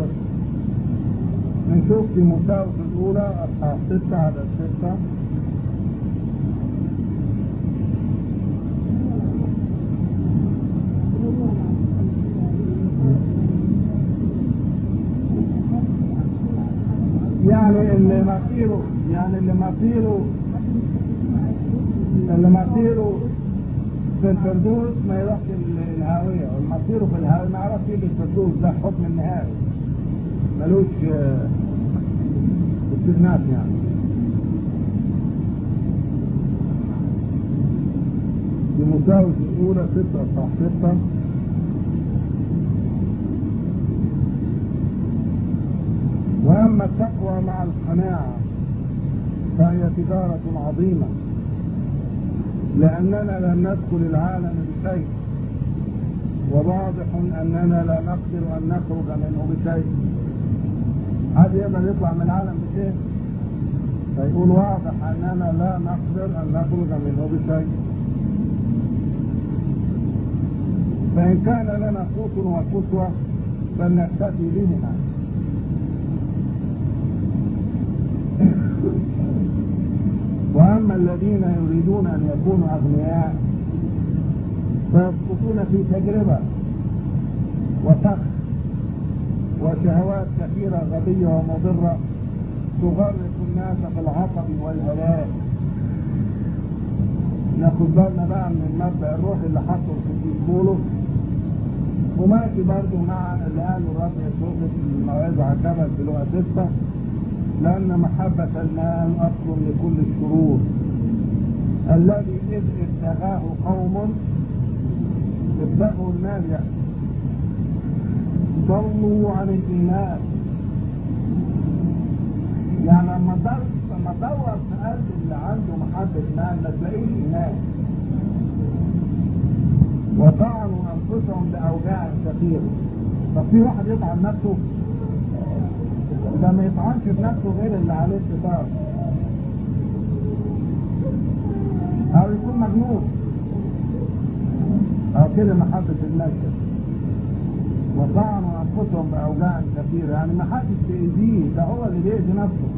A: نشوف في مساوس الأولى أصحاح 6 عدد 6 يعني اللي مصيره يعني اللي مصيره اللي مصيره في الفردوس ما يروحش الهاوية والمصيره في الهاوية ما يعرفش ايه الفردوس ده حكم النهائي ملوش آه، استثناء يعني في مساوس الأولى ستة صح ستة وأما التقوى مع القناعة فهي تجارة عظيمة لأننا لم ندخل العالم بشيء وواضح أننا لا نقدر أن نخرج منه بشيء هذا يقدر يطلع من العالم بشيء فيقول واضح أننا لا نقدر أن نخرج منه بشيء فإن كان لنا قوت وكسوة فلنكتفي بهما وأما الذين يريدون أن يكونوا أغنياء فيسقطون في تجربة وفخ وشهوات كثيرة غبية ومضرة تغرق الناس في العطب والهلاك ناخد بالنا بقى من المبدأ الروحي اللي حطه القديس بولس وماشي برضه مع اللي قاله الرب يسوع في الموعظة عكبت في لغة ستة لأن محبة المال أصل لكل الشرور الذي إذ ابتغاه قوم ابتغوا المال يعني ضلوا عن الإيمان يعني لما تدور لما تدور في قلب اللي عنده محبة مال ما تلاقيش إيمان وطعنوا أنفسهم بأوجاع كثيرة طب في واحد يطعن نفسه ده ما يطعنش بنفسه غير اللي عليه الستار او يكون مجنون او كده محبة المشهد وطعنوا انفسهم باوجاع كثيرة يعني ما حدش بيأذيه ده هو اللي بيأذي نفسه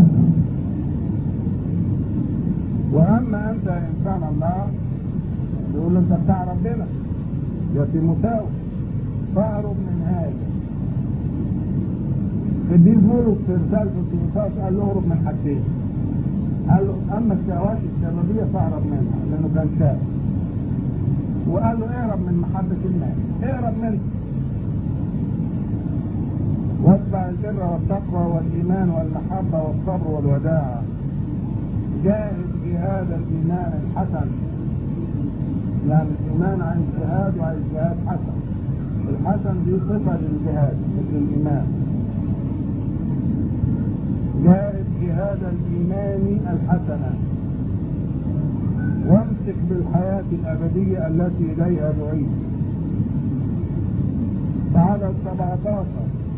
A: واما انت يا انسان الله يقول له انت بتاع ربنا يا تيموثاوس فاهرب من هذا الدين بولس في رسالته تيموثاوس قال له اهرب من حاجتين
B: قال له اما الشهوات الشبابيه فاهرب منها لانه كان شاب وقال له اهرب من محبه الناس اهرب منها واتبع البر والتقوى والايمان والمحبه والصبر والوداعه جاهد جهاد الايمان الحسن يعني الايمان عن جهاد وعن جهاد حسن الحسن دي صفه للجهاد مثل الايمان جاهد جهاد الايمان الحسنه وامسك بالحياه الابديه التي اليها دعيت تعالى 17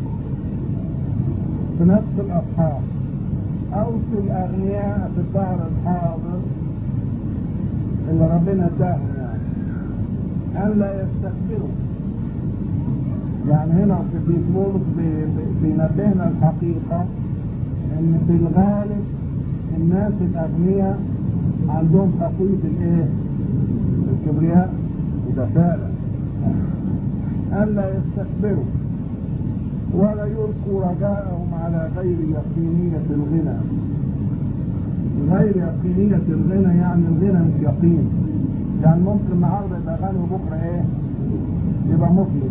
B: في نفس الاصحاب اوصي الاغنياء في الدهر الحاضر اللي ربنا اداهم يعني ان لا يستكبروا يعني هنا في في بولس بينبهنا الحقيقه ان في الغالب الناس الاغنياء عندهم خطيه الايه؟ الكبرياء وده فعلا ان لا يستكبروا ولا يلقوا رجاءهم على غير يقينية الغنى غير يقينية الغنى يعني الغنى مش يقين يعني ممكن النهارده يبقى غني وبكره ايه؟ يبقى مفلس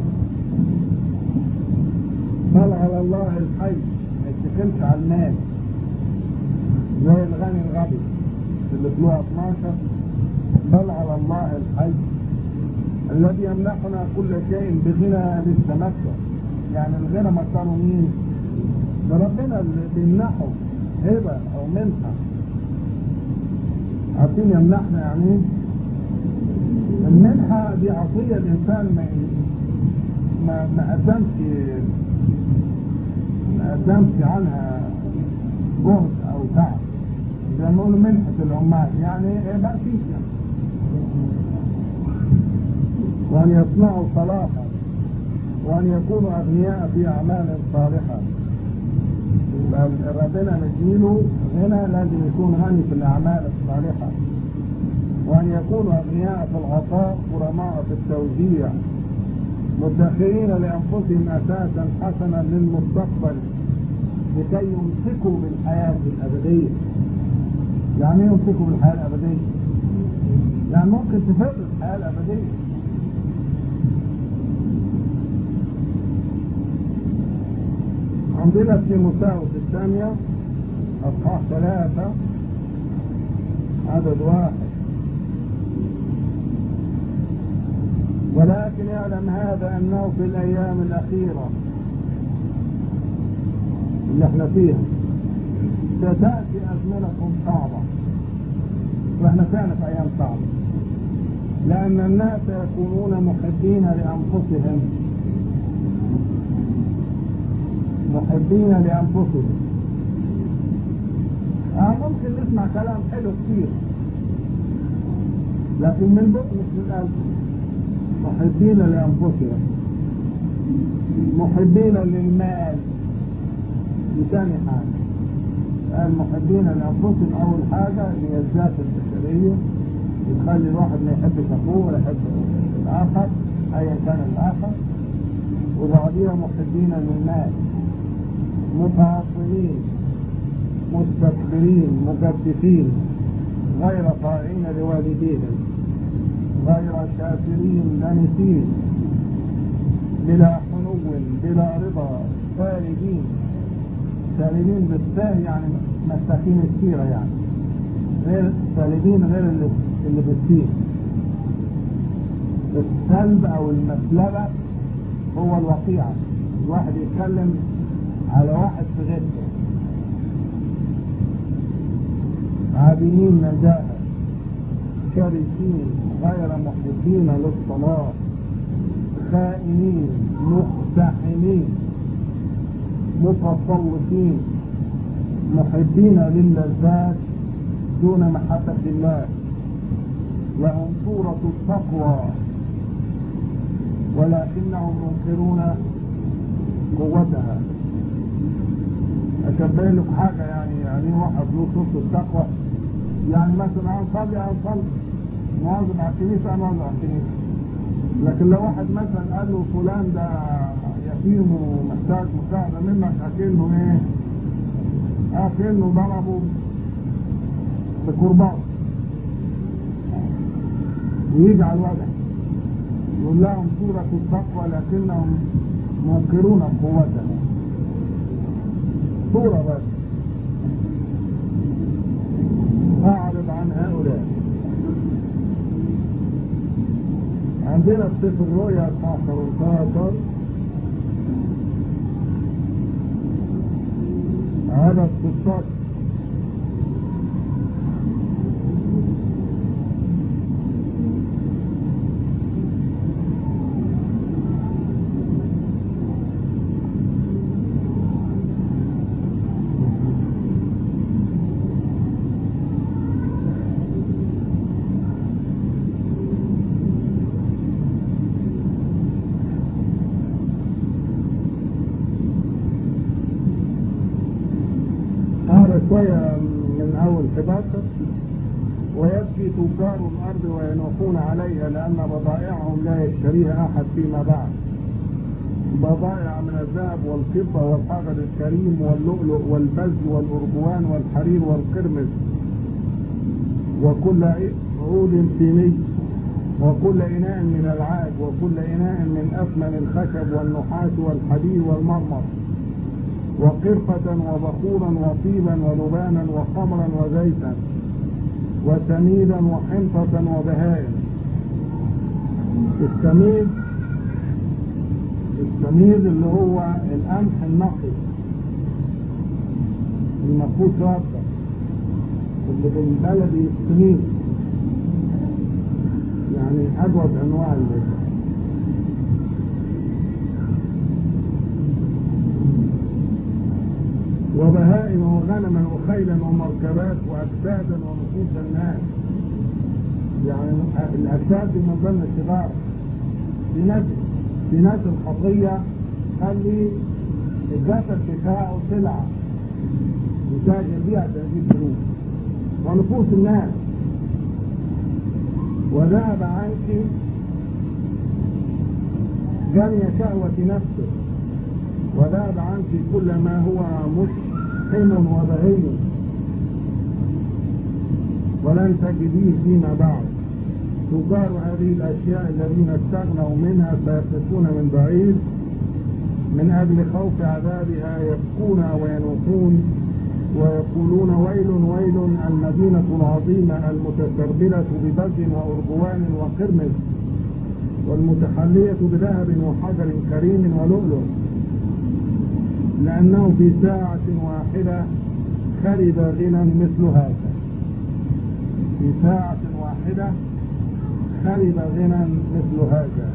B: بل على الله الحي ما يتكلش على المال زي الغني الغبي اللي في لغة 12 بل على الله الحي الذي يمنحنا كل شيء بغنى للتمتع يعني الغنى مكانه مين؟ ده ربنا اللي بيمنحه هبه او منحه عارفين يمنحنا يعني ايه؟ المنحه دي عطيه الانسان ما ما ما قدمش ما قدمش عنها جهد او تعب زي ما نقول منحه العمال يعني ايه بقى فيك يعني وان يصنعوا صلاحا وأن يكونوا أغنياء في أعمال صالحة ربنا مديله غنى لازم يكون غني في الأعمال الصالحة وأن يكونوا أغنياء في العطاء كرماء في التوزيع مدخرين لأنفسهم أساسا حسنا للمستقبل لكي يمسكوا بالحياة الأبدية يعني ايه يمسكوا بالحياة الأبدية؟ يعني ممكن تفر الحياة الأبدية عندنا في مساوس الثانية أصحاح ثلاثة عدد واحد ولكن يعلم هذا أنه في الأيام الأخيرة اللي احنا فيها ستأتي أزمنة صعبة واحنا فعلا في أيام صعبة لأن الناس يكونون محبين لأنفسهم محبين لأنفسهم آه ممكن نسمع كلام حلو كتير لكن من بق مش من القلب محبين لأنفسهم محبين للمال دي تاني حاجة المحبين لأنفسهم أول حاجة هي الذات البشرية بتخلي الواحد ما يحبش أخوه ولا يحب الآخر أيا كان الآخر وبعديها محبين للمال متعصبين مستكبرين مكتفين غير طائعين لوالديهم غير شاكرين دانسين بلا حنو بلا رضا سالبين سالبين بالساه يعني مساكين السيرة يعني غير سالبين غير اللي, اللي بالسين السلب او المسلبة هو الوقيعة الواحد يتكلم على واحد في غيرته عابدين نجاها شرسين غير محبين للصلاة خائنين مقتحمين متسلطين محبين للذات دون محبة الله لهم صورة التقوى ولكنهم منكرون قوتها أشبه لك حاجة يعني يعني واحد له صورة التقوى يعني مثلا أنا صلي أنا صلي مواظب على الكنيسة أنا مواظب على الكنيسة لكن لو واحد مثلا قال له فلان ده يتيم ومحتاج مساعدة منك أكنه إيه؟ أكنه ضربه بكرباج ويجعل وجه يقول لهم سورة التقوى لكنهم منكرون قوتها صورة بس أعرض عن هؤلاء عندنا في سفر الرؤيا اصحاح 13 عدد 16 أقرأ شوية من أول 11 ويبكي تجار الأرض وينوحون عليها لأن بضائعهم لا يشتريها أحد فيما بعد بضائع من الذهب والفضة والحجر الكريم واللؤلؤ والبز والأرجوان والحرير والقرمز وكل عود سيني وكل إناء من العاج وكل إناء من أثمن الخشب والنحاس والحديد والمرمر وقرفة وبخورا وطيبا ولبانا وخمرا وزيتا وسميدا وحنطة وبهائم السميد السميد اللي هو القمح النقي المفروض رابطة اللي بالبلدي السميد يعني أجود أنواع اللبن وبهائم وغنما وخيلا ومركبات واجسادا ونفوس الناس يعني الاجساد دي من ضمن الصغار في ناس في ناس الخطيه خلي الجسد بتاعه سلعه يتاجر بيها تهذيب فلوس ونفوس الناس وذهب عنك جميع شهوة نفسه وذهب عنك كل ما هو مشحم وبهي ولن تجديه فيما بعد تجار هذه الأشياء الذين استغنوا منها سيقفون من بعيد من أجل خوف عذابها يبكون وينوحون ويقولون ويل ويل المدينة العظيمة المتسربلة ببز وأرجوان وقرمز والمتحلية بذهب وحجر كريم ولؤلؤ لأنه في ساعة واحدة خرب غنى مثل هذا في ساعة واحدة خرب غنى مثل هذا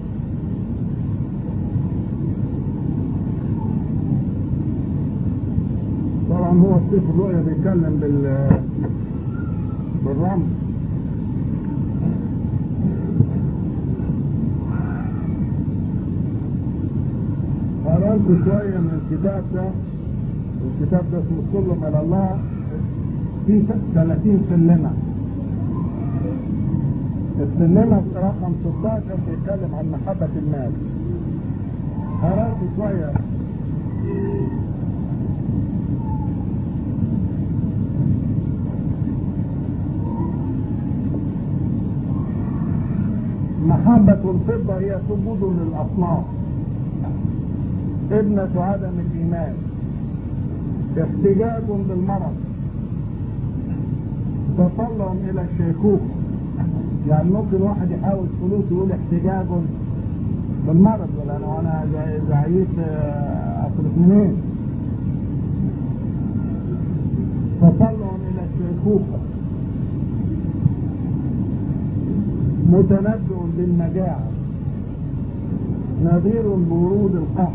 B: طبعا هو السيف الرؤيا بيتكلم بال بالرمز قرأت شوية من الكتاب ده الكتاب ده اسمه سلم إلى الله في 30 سلمة السلمة رقم 16 بيتكلم عن محبة المال قرأت شوية محبة الفضة هي سجود للأصنام ابنة عدم الإيمان احتجاج بالمرض تطلع إلى الشيخوخة يعني ممكن واحد يحاول فلوس يقول احتجاج بالمرض ولا انا وانا زعيت اصرف منين تطلع الى الشيخوخة متنبئ بالمجاعة نذير بورود القهر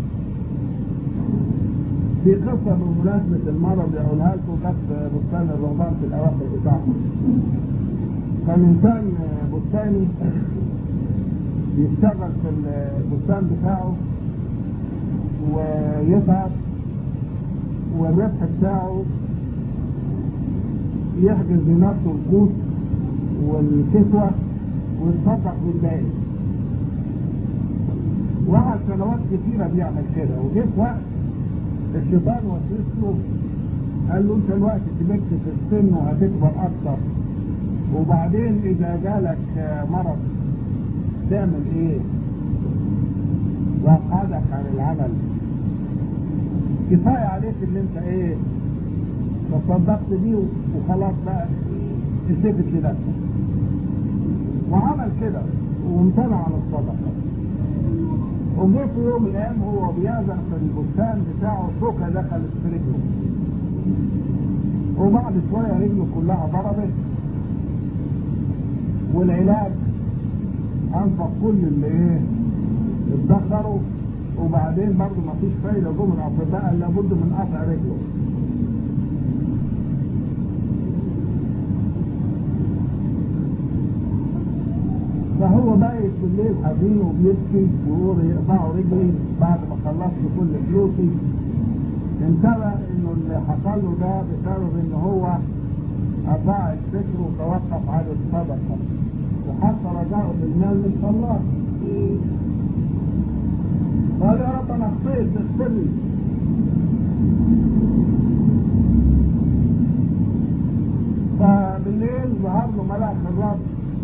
B: في قصة بمناسبة المرض يقولها لكم كانت في بستان الرهبان في الأواخر بتاعهم كان إنسان بستاني يشتغل في البستان بتاعه ويتعب والربح بتاعه يحجز لنفسه القوت والكسوة ويتصدق بالباقي وقعد سنوات كثيرة بيعمل كده وجه في وقت الشيطان وسوس له قال له انت الوقت كبرت في السن وهتكبر اكتر وبعدين اذا جالك مرض تعمل ايه وقعدك عن العمل كفاية عليك ان انت ايه تصدقت بيه وخلاص بقى التفت لنفسك وعمل كده وامتنع عن الصدقة وجه في يوم من الايام هو بيزق في البستان بتاعه شوكة دخلت في رجله وبعد شوية رجله كلها ضربت والعلاج انفق كل اللي ايه اتدخروا وبعدين برضه ما فيش فايدة جم الاطباء قال لابد من قطع رجله فهو بايت بالليل حزين وبيبكي ويقول يقطعوا رجلي بعد ما خلصت كل فلوسي انتبه انه اللي حصل له ده بسبب ان هو اضاع الفكر وتوقف عن الصدقه وحط رجاءه بالمال من الله قال يا رب انا اخطيت اغفر لي فبالليل ظهر له ملاك الرب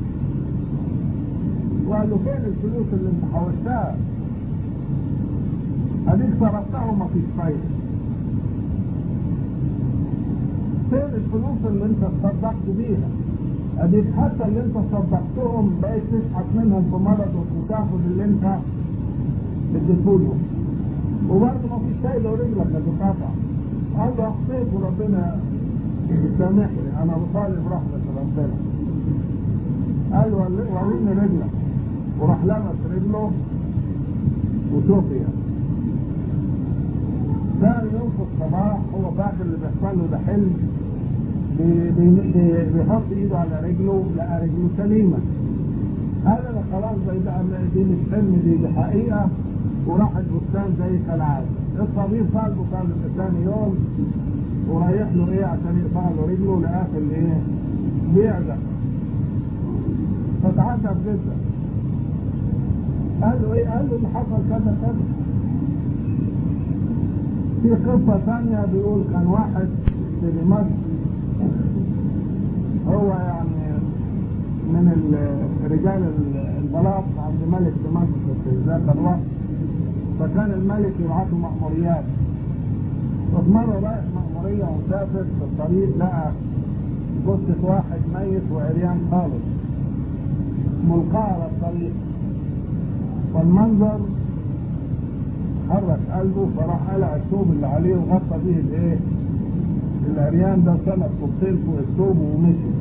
B: وقال له فين الفلوس اللي انت حوشتها؟ اديك صرفتها وما فيش فايده. فين الفلوس اللي انت تصدقت بيها؟ اديك حتى اللي انت صدقتهم بقيت تشحت منهم في مرضك وتاخد اللي انت اديتهولهم. وبرضه ما فيش فايده ورجلك هتتقطع. قال له اخطيت وربنا يسامحني انا بطالب رحمه ربنا. قال له وريني رجلك. وراح لمس رجله وشوفي ثاني يوم في الصباح هو فاكر اللي بيحصل له ده حلم بي- بي- بي- بيحط ايده على رجله لقى رجله سليمه قال انا خلاص زي بقى دي مش حلم دي دي حقيقه وراح البستان زي كالعاده الطبيب طالبه كان ثاني يوم ورايح له ايه عشان يقطع له رجله لقاه في الايه بيعزق فتعجب جدا قال له ايه قال له اللي حصل كذا كذا في قصة ثانية بيقول كان واحد في دمشق هو يعني من ال- رجال ال- البلاط عند ملك دمشق في ذاك الوقت فكان الملك يبعثه مأموريات ففي مرة رايح مأمورية ومسافر في الطريق لقى جثة واحد ميت وعريان خالص ملقاه على الطريق فالمنظر حرك قلبه فراح قلع الثوب اللي عليه وغطى به الايه العريان ده سند طوبتين فوق الثوب ومشي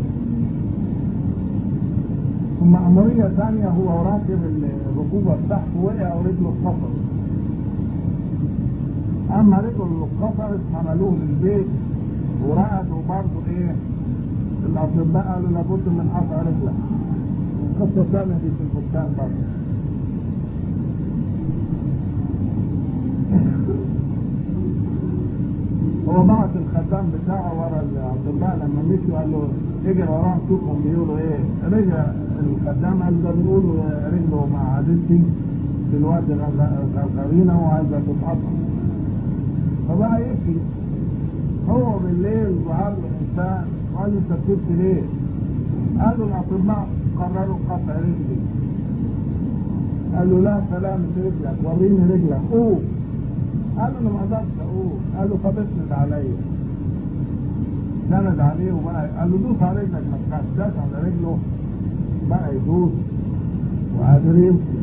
B: ثم أمرية ثانية هو راكب الركوبة بتاعته وقع ورجله اتكسرت أما رجله اللي اتكسرت حملوه للبيت ورقدوا برضه إيه الأطباء قالوا لابد من قطع رجلك القصة الثانية دي في البستان برضه هو بعت الخدام بتاعه ورا عبد الله لما مشي قال له اجري وراهم شوفهم بيقولوا ايه رجع الخدام قال ده بيقولوا رجله مع عدتي في الوادي الغرغرينه وعايزه تتقطع فبقى يبكي هو بالليل ظهر له انسان قال له انت بتبكي ليه؟ قالوا الاطباء قرروا قطع رجلي قال له لا سلامة رجلك وريني رجلك قوم قال له انا ما اقدرش اقول قال له طب اسند عليا سند عليه وبقى قال له دوس على رجلك ما تخافش داس على رجله بقى يدوس وقادر يمشي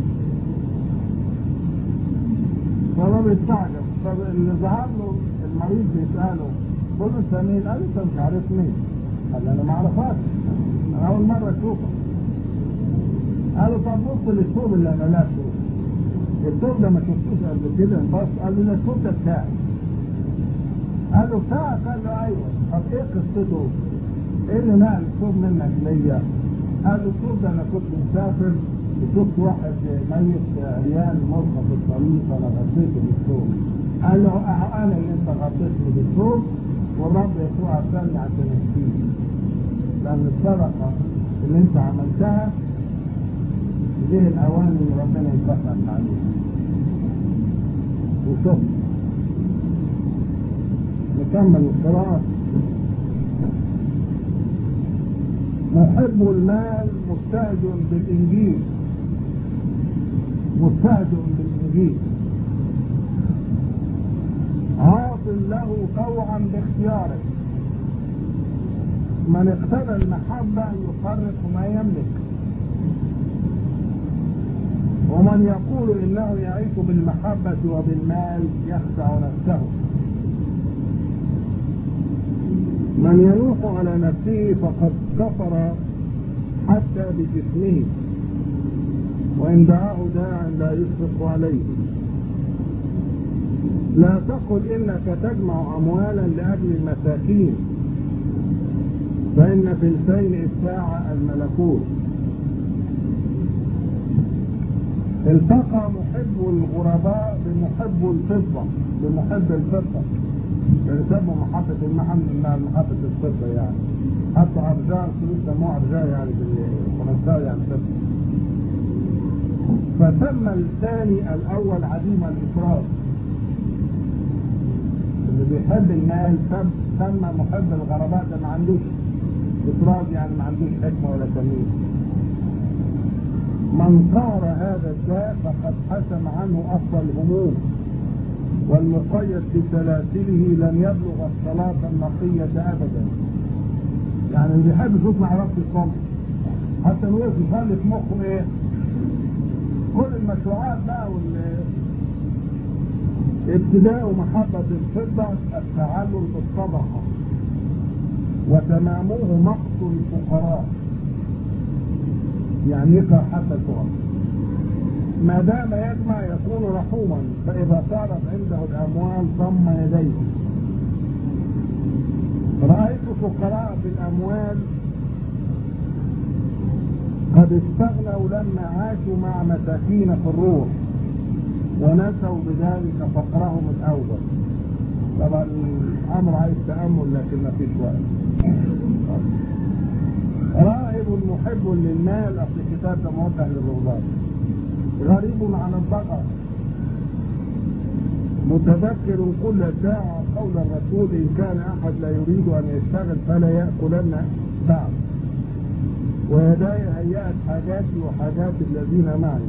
B: فهو بيستعجب طب اللي ظهر له المريض بيساله قول له انت مين؟ قال له انت مش عارفني قال له انا ما اعرفكش انا اول مره اشوفك قال له طب بص للثوب اللي انا لابسه الثوب ده ما شفتوش قبل كده بص قال له ده الثوب ده بتاعي قال له بتاعك قال له ايوه طب ايه قصته؟ ايه اللي نقل الثوب منك ليا؟ قال له الثوب ده انا كنت مسافر وشفت واحد ميت عريان مرخى في الطريق فانا غطيته بالثوب قال له اه انا اللي انت غطيتني بالثوب والرب يسوع ارسلني عشان اشفيك لان الصدقه اللي انت عملتها جه الاوان اللي ربنا يكفرك عليها وشوف يكمل القراءة محب المال مستهزئ بالإنجيل مستهزئ بالإنجيل عاص له طوعا باختياره من اقتضى المحبة يفرق ما يملك ومن يقول انه يعيش بالمحبة وبالمال يخدع نفسه من ينوح على نفسه فقد كفر حتى بجسمه وإن دعاه داع لا يشفق عليه لا تقل إنك تجمع أموالا لأجل المساكين فإن في الفين الساعة الملكوت التقى محب الغرباء بمحب الفضة بمحب الفضة يسموا محبة المحمد انها محبة الفضة يعني حتى ارجاء الفلوس سموها ارجاء يعني بالفرنساوي يعني فضة فسمى الثاني الاول عديم الافراط اللي بيحب المال سمى محب الغرباء ده ما عندوش افراط يعني ما عندوش حكمة ولا تمييز من قار هذا الداء فقد حسم عنه افضل الهموم والمقيد بسلاسله لن يبلغ الصلاة النقية أبدا يعني اللي بيحب يشوف مع ربط الصمت حتى الوقت يخلي في مخه ايه كل المشروعات بقى وال ابتداء محبة الفضة التعلل بالصدقة وتمامه مقت الفقراء يعني يقرأ حتى الفقراء ما دام يجمع يكون رحوما فإذا صارت عنده الأموال ضم يديه رأيت فقراء بالأموال قد استغنوا لما عاشوا مع مساكين في الروح ونسوا بذلك فقرهم الأول طبعا الأمر عايز تأمل لكن ما فيش وقت راهب محب للمال أصل الكتاب ده موجه للرهبان غريب عن البقر متذكر كل ساعة قول الرسول إن كان أحد لا يريد أن يشتغل فلا يأكلن بعد ويداي هيأت حاجاتي وحاجات الذين معي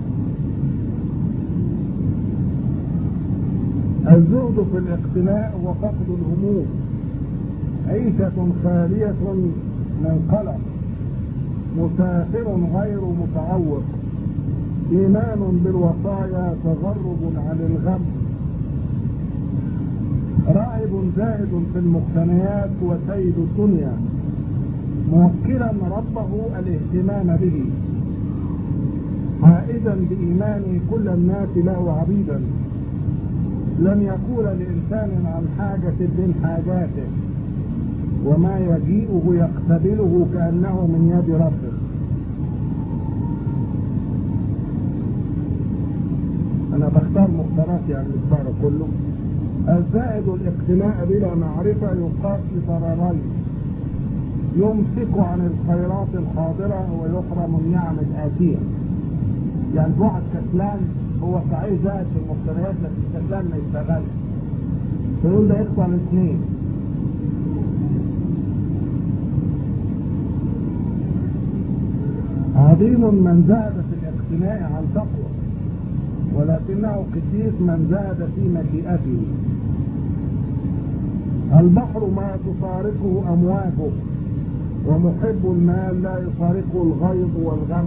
B: الزهد في الاقتناء وفقد الهموم عيشة خالية من قلق مسافر غير متعوق إيمان بالوصايا تغرب عن الغم راعب زاهد في المقتنيات وسيد الدنيا موكلا ربه الاهتمام به عائدا بإيمانه كل الناس له عبيدا لن يقول لإنسان عن حاجة من حاجاته وما يجيئه يقتبله كأنه من يد ربه انا بختار مختارات يعني الاسبوع كله الزائد الاقتناء بلا معرفة يقاس لضررين يمسك عن الخيرات الحاضرة ويحرم النعم الآتية يعني واحد كسلان هو صحيح زائد في المقتنيات لكن كسلان ما يشتغلش فيقول ده يقطع الاثنين عظيم من زاد في الاقتناء عن تقوى ولكنه قديس من زاد في مشيئته البحر ما تفارقه أمواجه ومحب المال لا يفارقه الغيظ والغم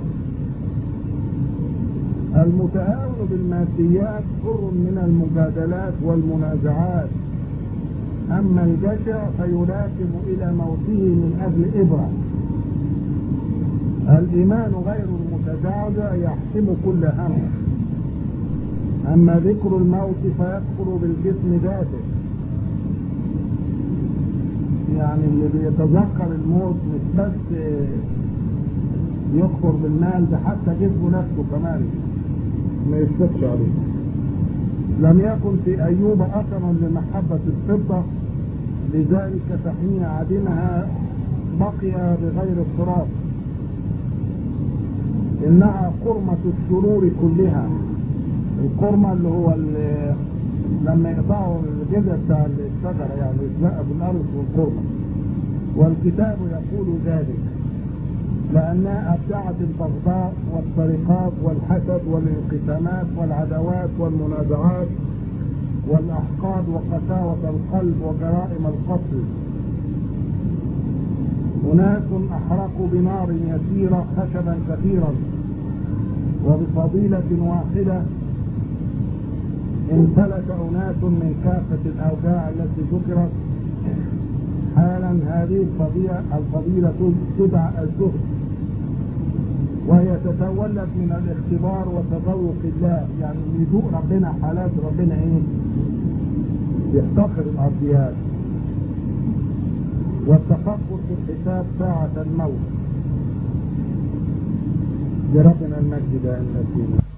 B: المتهاون بالماديات حر من المجادلات والمنازعات أما الجشع فيلاكم إلى موته من أجل إبرة الإيمان غير المتزعزع يحسم كل هم أما ذكر الموت فيدخل بالجسم ذاته يعني اللي بيتذكر الموت مش بس يكفر بالمال ده حتى جسمه نفسه كمان ما يشفقش عليه لم يكن في أيوب أثر لمحبة الفضة لذلك فحين عدمها بقي بغير الصراط إنها قرمة الشرور كلها القرمة اللي هو لما يقطعوا الجذع بتاع الشجرة يعني يتلقى بالأرض والقربة والكتاب يقول ذلك لأنها أبدعت البغضاء والسرقات والحسد والانقسامات والعداوات والمنازعات والأحقاد وقساوة القلب وجرائم القتل أناس أحرقوا بنار يسيرة خشبا كثيرا وبفضيلة واحدة امتلك أناس من كافة الأوجاع التي ذكرت حالا هذه الفضيلة الفضيلة تدعى الزهد وهي تتولد من الاختبار وتذوق الله يعني يذوق ربنا حالات ربنا ايه يفتخر الارضيات والتفكر في الحساب ساعة الموت لربنا المجد دائما